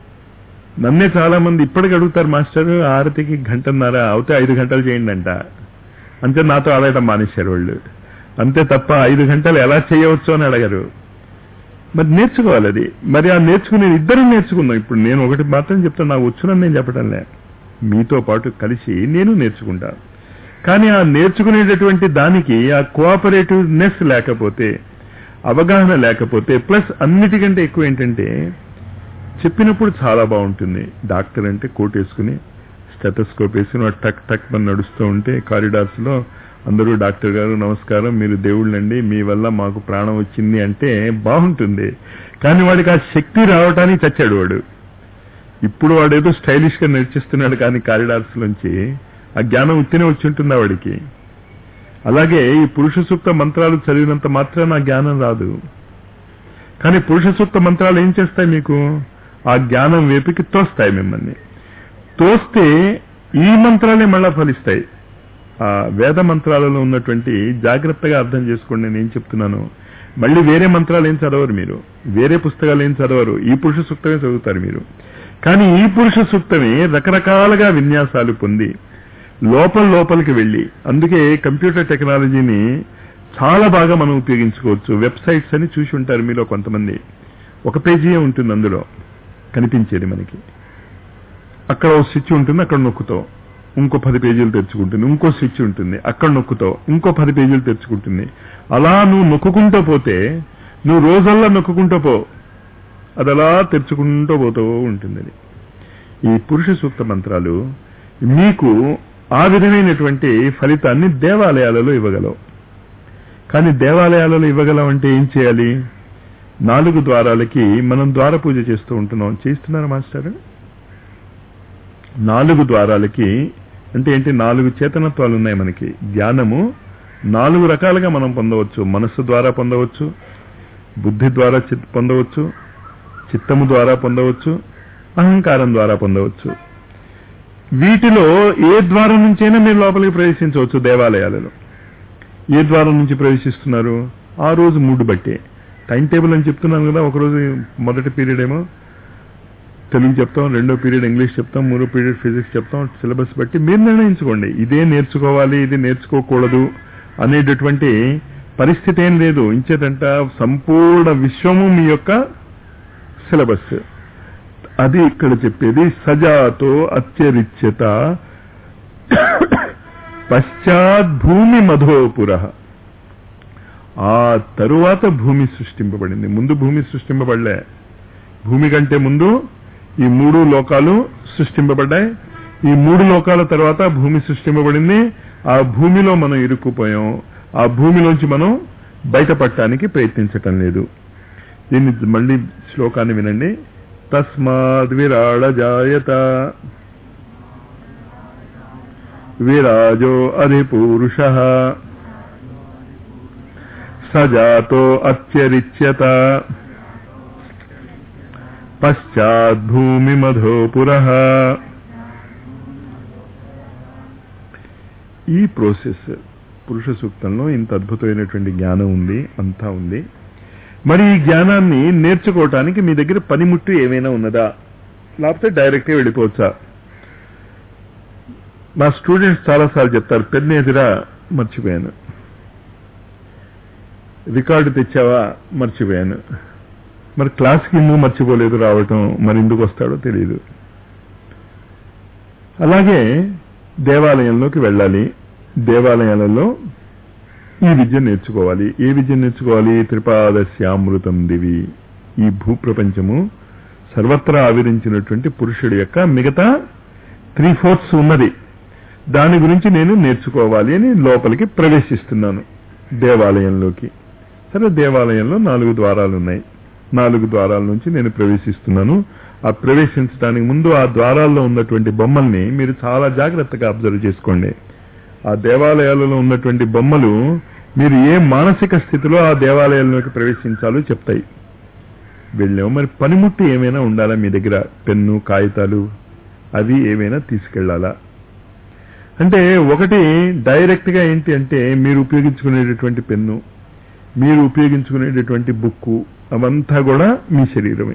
నన్నే చాలా మంది ఇప్పటికి అడుగుతారు మాస్టర్ ఆరతికి గంటన్నర అవుతే ఐదు గంటలు చేయండి అంట అంతే నాతో ఆడటం మానేశారు వాళ్ళు అంతే తప్ప ఐదు గంటలు ఎలా చేయవచ్చు అని అడగరు మరి నేర్చుకోవాలి అది మరి ఆ నేర్చుకునే ఇద్దరు నేర్చుకుందాం ఇప్పుడు నేను ఒకటి మాత్రం చెప్తాను నాకు వచ్చునని నేను చెప్పటంలే మీతో పాటు కలిసి నేను నేర్చుకుంటా కానీ ఆ నేర్చుకునేటటువంటి దానికి ఆ కోఆపరేటివ్నెస్ లేకపోతే అవగాహన లేకపోతే ప్లస్ అన్నిటికంటే ఎక్కువ ఏంటంటే చెప్పినప్పుడు చాలా బాగుంటుంది డాక్టర్ అంటే కోట్ వేసుకుని స్టెటస్కోప్ వేసుకుని వాడు టక్ టక్ అని నడుస్తూ ఉంటే కారిడార్స్ లో అందరూ డాక్టర్ గారు నమస్కారం మీరు దేవుళ్ళండి మీ వల్ల మాకు ప్రాణం వచ్చింది అంటే బాగుంటుంది కానీ వాడికి ఆ శక్తి రావటానికి చచ్చాడు వాడు ఇప్పుడు వాడేదో స్టైలిష్ గా నేర్చిస్తున్నాడు కానీ కారిడార్స్ నుంచి ఆ జ్ఞానం ఉత్తినే వచ్చి ఉంటుందా వాడికి అలాగే ఈ పురుష సూక్త మంత్రాలు చదివినంత మాత్రాన ఆ జ్ఞానం రాదు కానీ పురుష సూక్త మంత్రాలు ఏం చేస్తాయి మీకు ఆ జ్ఞానం వేపికి తోస్తాయి మిమ్మల్ని తోస్తే ఈ మంత్రాలే మళ్ళా ఫలిస్తాయి ఆ వేద మంత్రాలలో ఉన్నటువంటి జాగ్రత్తగా అర్థం చేసుకోండి నేను ఏం చెప్తున్నాను మళ్ళీ వేరే మంత్రాలు ఏం చదవరు మీరు వేరే పుస్తకాలు ఏం చదవరు ఈ పురుష సూక్తమే చదువుతారు మీరు కానీ ఈ పురుష సూక్తమే రకరకాలుగా విన్యాసాలు పొంది లోపల లోపలికి వెళ్ళి అందుకే కంప్యూటర్ టెక్నాలజీని చాలా బాగా మనం ఉపయోగించుకోవచ్చు వెబ్సైట్స్ అని చూసి ఉంటారు మీలో కొంతమంది ఒక పేజీయే ఉంటుంది అందులో కనిపించేది మనకి అక్కడ ఓ స్విచ్ ఉంటుంది అక్కడ నొక్కుతావు ఇంకో పది పేజీలు తెరుచుకుంటుంది ఇంకో స్విచ్ ఉంటుంది అక్కడ నొక్కుతావు ఇంకో పది పేజీలు తెరుచుకుంటుంది అలా నువ్వు నొక్కుంటూ పోతే నువ్వు రోజల్లా నొక్కుంటూ పో అది అలా తెరుచుకుంటూ పోతూ ఉంటుంది అది ఈ పురుష సూక్త మంత్రాలు మీకు ఆ విధమైనటువంటి ఫలితాన్ని దేవాలయాలలో ఇవ్వగలవు కానీ దేవాలయాలలో ఇవ్వగలం అంటే ఏం చేయాలి నాలుగు ద్వారాలకి మనం ద్వార పూజ చేస్తూ ఉంటున్నాం చేస్తున్నారు మాస్టర్ నాలుగు ద్వారాలకి అంటే ఏంటి నాలుగు చేతనత్వాలు ఉన్నాయి మనకి జ్ఞానము నాలుగు రకాలుగా మనం పొందవచ్చు మనస్సు ద్వారా పొందవచ్చు బుద్ధి ద్వారా చిత్- పొందవచ్చు చిత్తము ద్వారా పొందవచ్చు అహంకారం ద్వారా పొందవచ్చు వీటిలో ఏ ద్వారం నుంచైనా మీరు లోపలికి ప్రవేశించవచ్చు దేవాలయాలలో ఏ ద్వారం నుంచి ప్రవేశిస్తున్నారు ఆ రోజు మూడు బట్టే టైం టేబుల్ అని చెప్తున్నాను కదా ఒకరోజు మొదటి పీరియడ్ ఏమో తెలుగు చెప్తాం రెండో పీరియడ్ ఇంగ్లీష్ చెప్తాం మూడో పీరియడ్ ఫిజిక్స్ చెప్తాం సిలబస్ బట్టి మీరు నిర్ణయించుకోండి ఇదే నేర్చుకోవాలి ఇది నేర్చుకోకూడదు అనేటటువంటి పరిస్థితి ఏం లేదు ఇంచేతంట సంపూర్ణ విశ్వము మీ యొక్క సిలబస్ అది ఇక్కడ చెప్పేది సజాతో అత్యరిచ్యత పశ్చాత్ భూమి మధోపుర ఆ తరువాత భూమి సృష్టింపబడింది ముందు భూమి సృష్టింపబడలే భూమి కంటే ముందు ఈ మూడు లోకాలు సృష్టింపబడ్డాయి ఈ మూడు లోకాల తర్వాత భూమి సృష్టింపబడింది ఆ భూమిలో మనం ఇరుక్కుపోయాం ఆ భూమిలోంచి మనం బయటపడటానికి ప్రయత్నించటం లేదు దీన్ని మళ్ళీ శ్లోకాన్ని వినండి తస్మాద్ విరాడ జాయత విరాజో అధిపూరుష సజాతో అత్యరిచ్యత పశ్చాద్భూమి మధోపుర ఈ ప్రోసెస్ పురుష సూక్తంలో ఇంత అద్భుతమైనటువంటి జ్ఞానం ఉంది అంతా ఉంది మరి ఈ జ్ఞానాన్ని నేర్చుకోవటానికి మీ దగ్గర పనిముట్టు ఏమైనా ఉన్నదా లేకపోతే డైరెక్ట్గా వెళ్ళిపోవచ్చా నా స్టూడెంట్స్ చాలాసార్లు చెప్తారు పెన్ ఎదురా మర్చిపోయాను రికార్డు తెచ్చావా మర్చిపోయాను మరి క్లాస్కి ఎందుకు మర్చిపోలేదు రావటం మరి ఎందుకు వస్తాడో తెలియదు అలాగే దేవాలయంలోకి వెళ్ళాలి దేవాలయాలలో ఈ విద్య నేర్చుకోవాలి ఏ విద్య నేర్చుకోవాలి త్రిపాదశ్యామృతం దివి ఈ భూప్రపంచము సర్వత్రా ఆవిరించినటువంటి పురుషుడి యొక్క మిగతా త్రీ ఫోర్త్స్ ఉన్నది దాని గురించి నేను నేర్చుకోవాలి అని లోపలికి ప్రవేశిస్తున్నాను దేవాలయంలోకి సరే దేవాలయంలో నాలుగు ద్వారాలు ఉన్నాయి నాలుగు ద్వారాల నుంచి నేను ప్రవేశిస్తున్నాను ఆ ప్రవేశించడానికి ముందు ఆ ద్వారాల్లో ఉన్నటువంటి బొమ్మల్ని మీరు చాలా జాగ్రత్తగా అబ్జర్వ్ చేసుకోండి ఆ దేవాలయాలలో ఉన్నటువంటి బొమ్మలు మీరు ఏ మానసిక స్థితిలో ఆ దేవాలయంలోకి ప్రవేశించాలో చెప్తాయి వెళ్ళాము మరి పనిముట్టి ఏమైనా ఉండాలా మీ దగ్గర పెన్ను కాగితాలు అవి ఏమైనా తీసుకెళ్లాలా అంటే ఒకటి డైరెక్ట్ గా ఏంటి అంటే మీరు ఉపయోగించుకునేటటువంటి పెన్ను మీరు ఉపయోగించుకునేటటువంటి బుక్కు అవంతా కూడా మీ శరీరమే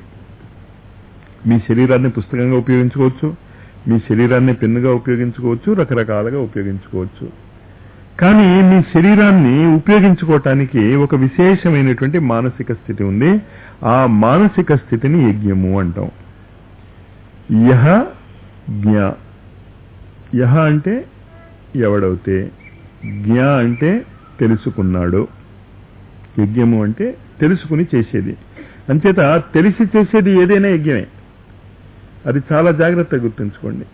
మీ శరీరాన్ని పుస్తకంగా ఉపయోగించుకోవచ్చు మీ శరీరాన్ని పెన్నుగా ఉపయోగించుకోవచ్చు రకరకాలుగా ఉపయోగించుకోవచ్చు కానీ మీ శరీరాన్ని ఉపయోగించుకోవటానికి ఒక విశేషమైనటువంటి మానసిక స్థితి ఉంది ఆ మానసిక స్థితిని యజ్ఞము అంటాం యహ జ్ఞ యహ అంటే ఎవడవుతే జ్ఞ అంటే తెలుసుకున్నాడు యజ్ఞము అంటే తెలుసుకుని చేసేది అంచేత తెలిసి చేసేది ఏదైనా యజ్ఞమే అది చాలా జాగ్రత్తగా గుర్తుంచుకోండి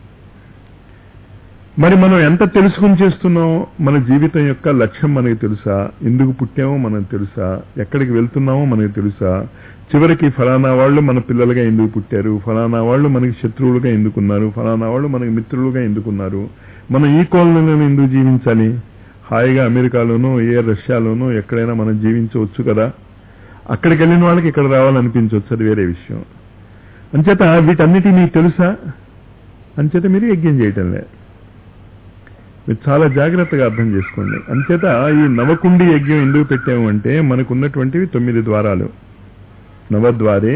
మరి మనం ఎంత తెలుసుకుని చేస్తున్నామో మన జీవితం యొక్క లక్ష్యం మనకి తెలుసా ఎందుకు పుట్టామో మనకు తెలుసా ఎక్కడికి వెళ్తున్నామో మనకు తెలుసా చివరికి ఫలానా వాళ్ళు మన పిల్లలుగా ఎందుకు పుట్టారు ఫలానా వాళ్ళు మనకి శత్రువులుగా ఎందుకున్నారు ఫలానా వాళ్ళు మనకి మిత్రులుగా ఎందుకున్నారు మనం ఈ కోణంలో ఎందుకు జీవించాలి హాయిగా అమెరికాలోనో ఏ రష్యాలోనో ఎక్కడైనా మనం జీవించవచ్చు కదా అక్కడికి వెళ్ళిన వాళ్ళకి ఇక్కడ రావాలనిపించవచ్చు అది వేరే విషయం అంచేత వీటన్నిటి మీకు తెలుసా అంచేత మీరు యజ్ఞం చేయటం లే మీరు చాలా జాగ్రత్తగా అర్థం చేసుకోండి అంచేత ఈ నవకుండి యజ్ఞం ఎందుకు పెట్టాము అంటే మనకు ఉన్నటువంటివి తొమ్మిది ద్వారాలు నవద్వారే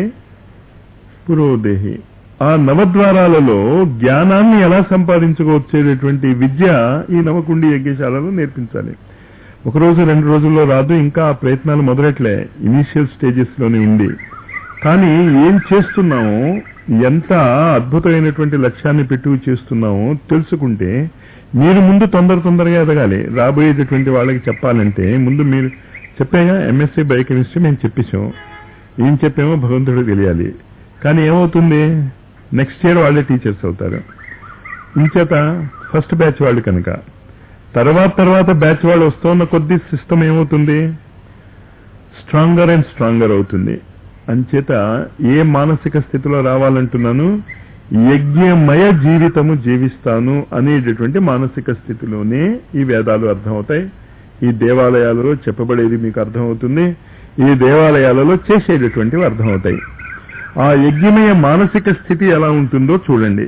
పురోదేహి ఆ నవద్వారాలలో జ్ఞానాన్ని ఎలా సంపాదించుకోవచ్చేటటువంటి విద్య ఈ నవకుండి యజ్ఞశాలలో నేర్పించాలి ఒక రోజు రెండు రోజుల్లో రాదు ఇంకా ఆ ప్రయత్నాలు మొదలట్లే ఇనీషియల్ స్టేజెస్ లోనే ఉంది కానీ ఏం చేస్తున్నామో ఎంత అద్భుతమైనటువంటి లక్ష్యాన్ని పెట్టుకు చేస్తున్నామో తెలుసుకుంటే మీరు ముందు తొందర తొందరగా ఎదగాలి రాబోయేటటువంటి వాళ్ళకి చెప్పాలంటే ముందు మీరు చెప్పాగా ఎంఎస్సీ బయోకెమిస్ట్రీ మేము చెప్పేసాం ఏం చెప్పామో భగవంతుడు తెలియాలి కానీ ఏమవుతుంది నెక్స్ట్ ఇయర్ వాళ్ళే టీచర్స్ అవుతారు ఇంచేత ఫస్ట్ బ్యాచ్ వాళ్ళు కనుక తర్వాత తర్వాత బ్యాచ్ వాళ్ళు వస్తున్న కొద్ది సిస్టమ్ ఏమవుతుంది స్ట్రాంగర్ అండ్ స్ట్రాంగర్ అవుతుంది అంచేత ఏ మానసిక స్థితిలో రావాలంటున్నాను యజ్ఞమయ జీవితము జీవిస్తాను అనేటటువంటి మానసిక స్థితిలోనే ఈ వేదాలు అర్థమవుతాయి ఈ దేవాలయాలలో చెప్పబడేది మీకు అర్థమవుతుంది ఈ దేవాలయాలలో చేసేటటువంటివి అర్థమవుతాయి ఆ యజ్ఞమయ మానసిక స్థితి ఎలా ఉంటుందో చూడండి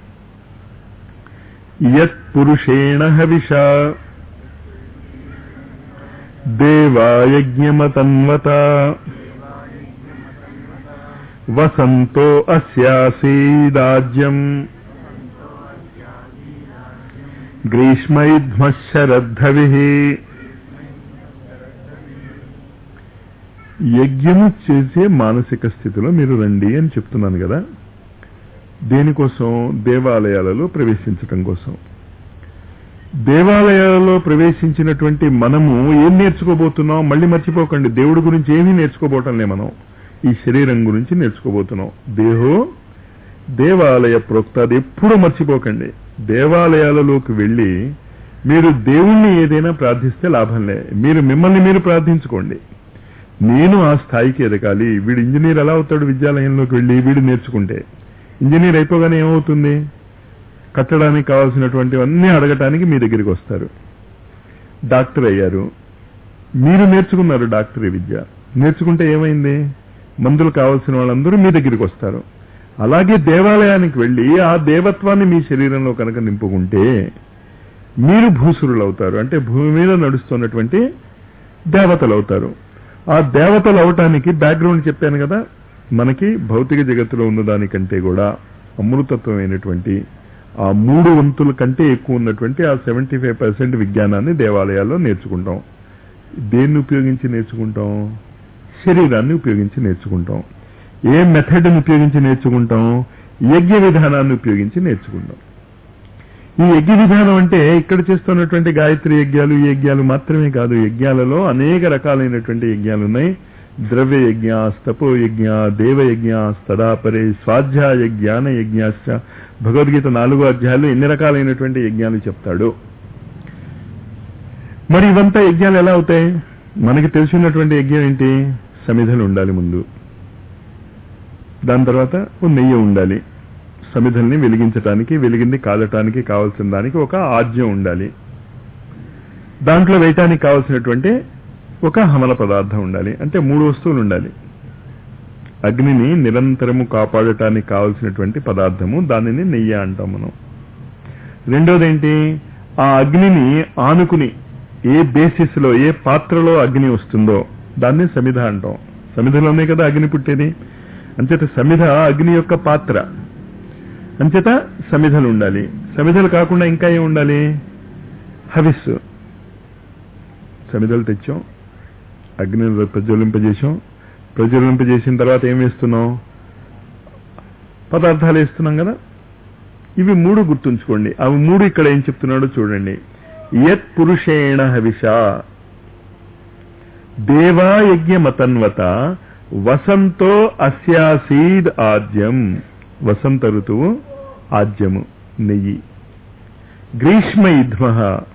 యత్ పురుషేణ హవిష దేవాయజ్ఞమతన్వత వసంతో అస్యాసీదాజ్యం గ్రీష్మైధ్మశరద్ధవి యజ్ఞము చేసే మానసిక స్థితిలో మీరు రండి అని చెప్తున్నాను కదా దేనికోసం దేవాలయాలలో ప్రవేశించటం కోసం దేవాలయాలలో ప్రవేశించినటువంటి మనము ఏం నేర్చుకోబోతున్నాం మళ్ళీ మర్చిపోకండి దేవుడి గురించి ఏమీ నేర్చుకోబోటంలే మనం ఈ శరీరం గురించి నేర్చుకోబోతున్నాం దేహో దేవాలయ ప్రోక్త అది ఎప్పుడూ మర్చిపోకండి దేవాలయాలలోకి వెళ్ళి మీరు దేవుణ్ణి ఏదైనా ప్రార్థిస్తే లాభంలే మీరు మిమ్మల్ని మీరు ప్రార్థించుకోండి నేను ఆ స్థాయికి ఎదగాలి వీడు ఇంజనీర్ ఎలా అవుతాడు విద్యాలయంలోకి వెళ్ళి వీడు నేర్చుకుంటే ఇంజనీర్ అయిపోగానే ఏమవుతుంది కట్టడానికి కావాల్సినటువంటివన్నీ అడగటానికి మీ దగ్గరికి వస్తారు డాక్టర్ అయ్యారు మీరు నేర్చుకున్నారు డాక్టరీ విద్య నేర్చుకుంటే ఏమైంది మందులు కావాల్సిన వాళ్ళందరూ మీ దగ్గరికి వస్తారు అలాగే దేవాలయానికి వెళ్ళి ఆ దేవత్వాన్ని మీ శరీరంలో కనుక నింపుకుంటే మీరు భూసురులు అవుతారు అంటే భూమి మీద నడుస్తున్నటువంటి దేవతలు అవుతారు ఆ దేవతలు అవటానికి బ్యాక్గ్రౌండ్ చెప్పాను కదా మనకి భౌతిక జగత్తులో ఉన్నదానికంటే కూడా అమృతత్వమైనటువంటి ఆ మూడు వంతుల కంటే ఎక్కువ ఉన్నటువంటి ఆ సెవెంటీ ఫైవ్ పర్సెంట్ విజ్ఞానాన్ని దేవాలయాల్లో నేర్చుకుంటాం దేన్ని ఉపయోగించి నేర్చుకుంటాం శరీరాన్ని ఉపయోగించి నేర్చుకుంటాం ఏ మెథడ్ని ఉపయోగించి నేర్చుకుంటాం యజ్ఞ విధానాన్ని ఉపయోగించి నేర్చుకుంటాం ఈ యజ్ఞ విధానం అంటే ఇక్కడ చేస్తున్నటువంటి గాయత్రి యజ్ఞాలు ఈ యజ్ఞాలు మాత్రమే కాదు యజ్ఞాలలో అనేక రకాలైనటువంటి యజ్ఞాలు ఉన్నాయి ద్రవ్య యజ్ఞ తపో యజ్ఞ దేవ యజ్ఞ తదాపరే స్వాధ్యాయ జ్ఞాన యజ్ఞాశ్చ భగవద్గీత నాలుగో అధ్యాయాలు ఎన్ని రకాలైనటువంటి యజ్ఞాలు చెప్తాడు మరి ఇవంతా యజ్ఞాలు ఎలా అవుతాయి మనకి తెలిసినటువంటి యజ్ఞం ఏంటి సమిధలు ఉండాలి ముందు దాని తర్వాత ఓ నెయ్యి ఉండాలి సమిధల్ని వెలిగించటానికి వెలిగింది కాలటానికి కావాల్సిన దానికి ఒక ఆజ్యం ఉండాలి దాంట్లో వేయటానికి కావాల్సినటువంటి ఒక హమల పదార్థం ఉండాలి అంటే మూడు వస్తువులు ఉండాలి అగ్నిని నిరంతరము కాపాడటానికి కావలసినటువంటి పదార్థము దానిని నెయ్యి అంటాం మనం రెండోది ఏంటి ఆ అగ్నిని ఆనుకుని ఏ బేసిస్ లో ఏ పాత్రలో అగ్ని వస్తుందో దాన్ని సమిధ అంటాం సమిధలోనే కదా అగ్ని పుట్టేది అంచేత సమిధ అగ్ని యొక్క పాత్ర అంచేత సమిధలు ఉండాలి సమిధలు కాకుండా ఇంకా ఏం ఉండాలి హవిస్సు సమిధలు తెచ్చాం అగ్నిని ప్రజ్వలింపజేసాం ప్రజ్వలింపజేసిన తర్వాత ఏం వేస్తున్నాం పదార్థాలు వేస్తున్నాం కదా ఇవి మూడు గుర్తుంచుకోండి అవి మూడు ఇక్కడ ఏం చెప్తున్నాడో చూడండి యత్ పురుషేణ హవిష దేవాయజ్ఞమతన్వత వసంతో అస్యాసీద్ ఆద్యం వసంత ఋతువు ఆద్యము నెయ్యి గ్రీష్మ యుధ్మ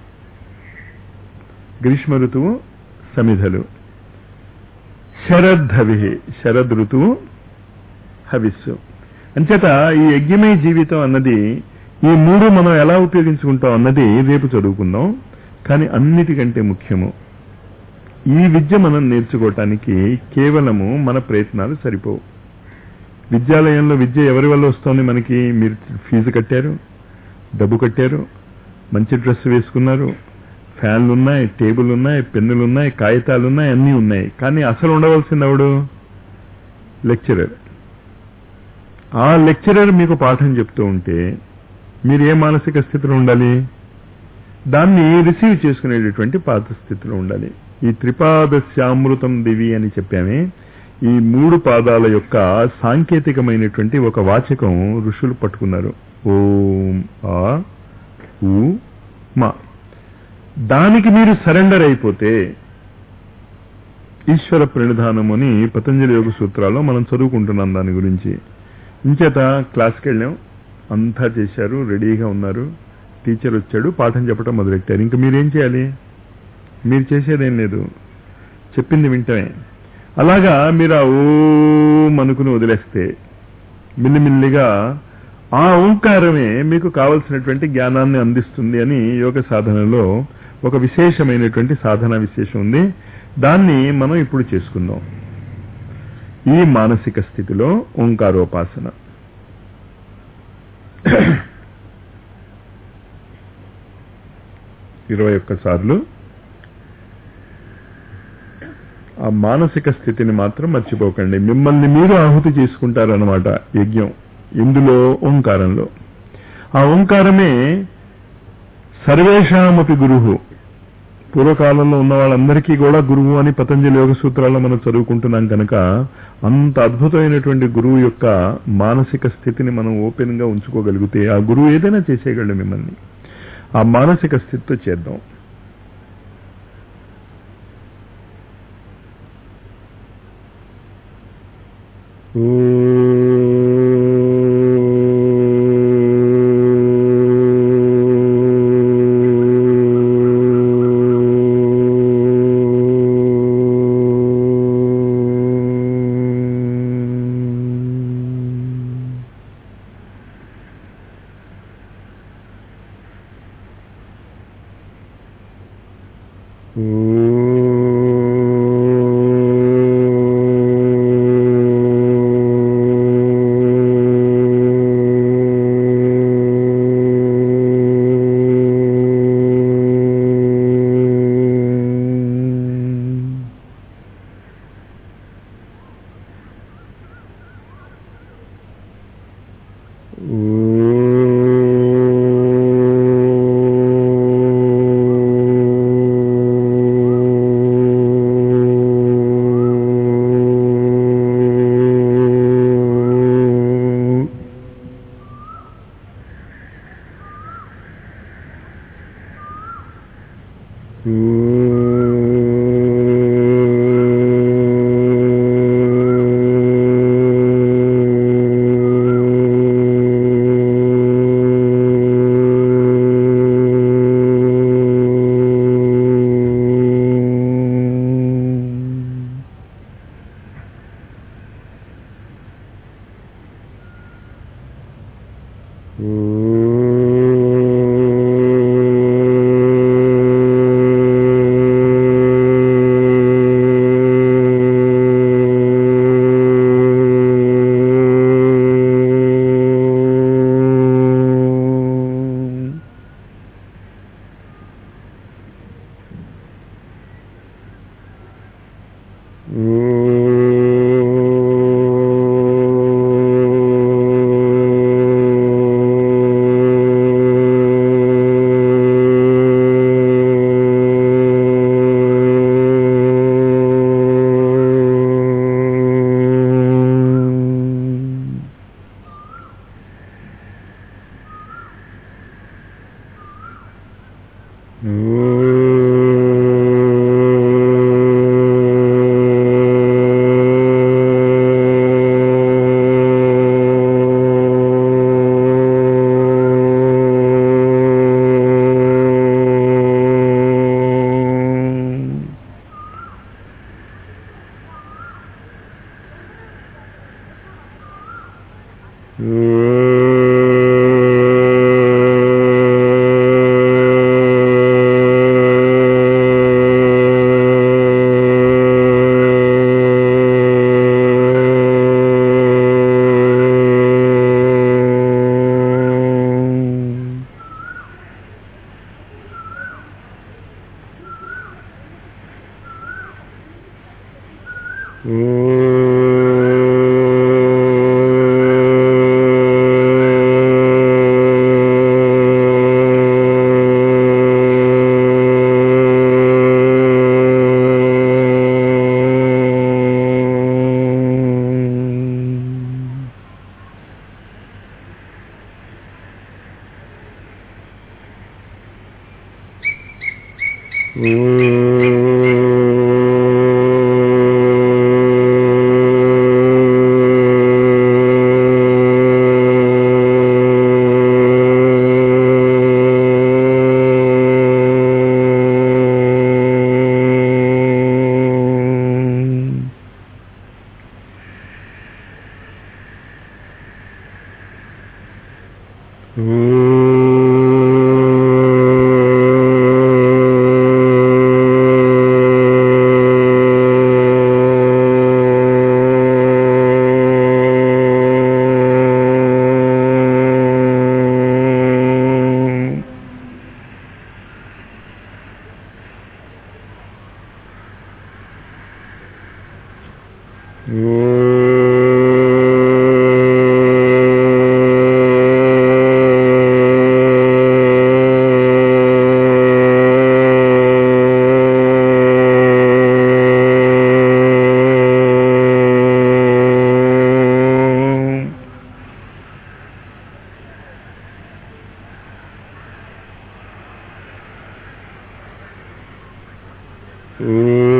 గ్రీష్మ ఋతువు సమిధలు శరద్ధవి శరద్ ఋతువు హవిస్సు అంచేత ఈ యజ్ఞమయ జీవితం అన్నది ఈ మూడు మనం ఎలా ఉపయోగించుకుంటాం అన్నది రేపు చదువుకుందాం కానీ అన్నిటికంటే ముఖ్యము ఈ విద్య మనం నేర్చుకోవటానికి కేవలము మన ప్రయత్నాలు సరిపోవు విద్యాలయంలో విద్య ఎవరి వల్ల వస్తోంది మనకి మీరు ఫీజు కట్టారు డబ్బు కట్టారు మంచి డ్రెస్ వేసుకున్నారు ఫ్యాన్లు ఉన్నాయి టేబుల్ ఉన్నాయి పెన్నులు ఉన్నాయి కాగితాలు ఉన్నాయి అన్నీ ఉన్నాయి కానీ అసలు ఉండవలసింది ఎవడు లెక్చరర్ ఆ లెక్చరర్ మీకు పాఠం చెప్తూ ఉంటే మీరు ఏ మానసిక స్థితిలో ఉండాలి దాన్ని రిసీవ్ చేసుకునేటటువంటి పాత స్థితిలో ఉండాలి ఈ త్రిపాదస్యామృతం దివి అని చెప్పామే ఈ మూడు పాదాల యొక్క సాంకేతికమైనటువంటి ఒక వాచకం ఋషులు పట్టుకున్నారు ఓం ఆ ఉ మా దానికి మీరు సరెండర్ అయిపోతే ఈశ్వర ప్రణిధానం అని పతంజలి యోగ సూత్రాల్లో మనం చదువుకుంటున్నాం దాని గురించి ఇంచేత క్లాస్కి వెళ్ళాం అంతా చేశారు రెడీగా ఉన్నారు టీచర్ వచ్చాడు పాఠం చెప్పడం మొదలెట్టారు ఇంకా మీరేం చేయాలి మీరు చేసేదేం లేదు చెప్పింది వింటమే అలాగా మీరు ఆ ఓం అనుకుని వదిలేస్తే మిల్లిమిల్లిగా ఆ ఓంకారమే మీకు కావలసినటువంటి జ్ఞానాన్ని అందిస్తుంది అని యోగ సాధనలో ఒక విశేషమైనటువంటి సాధన విశేషం ఉంది దాన్ని మనం ఇప్పుడు చేసుకుందాం ఈ మానసిక స్థితిలో ఓంకారోపాసన ఇరవై ఒక్క సార్లు ఆ మానసిక స్థితిని మాత్రం మర్చిపోకండి మిమ్మల్ని మీరు ఆహుతి చేసుకుంటారన్నమాట యజ్ఞం ఇందులో ఓంకారంలో ఆ ఓంకారమే సర్వేషామపి గురువు పూర్వకాలంలో ఉన్న వాళ్ళందరికీ కూడా గురువు అని పతంజలి యోగ సూత్రాల్లో మనం చదువుకుంటున్నాం కనుక అంత అద్భుతమైనటువంటి గురువు యొక్క మానసిక స్థితిని మనం ఓపెన్ గా ఉంచుకోగలిగితే ఆ గురువు ఏదైనా చేసేయగలడు మిమ్మల్ని ఆ మానసిక స్థితితో చేద్దాం ఓ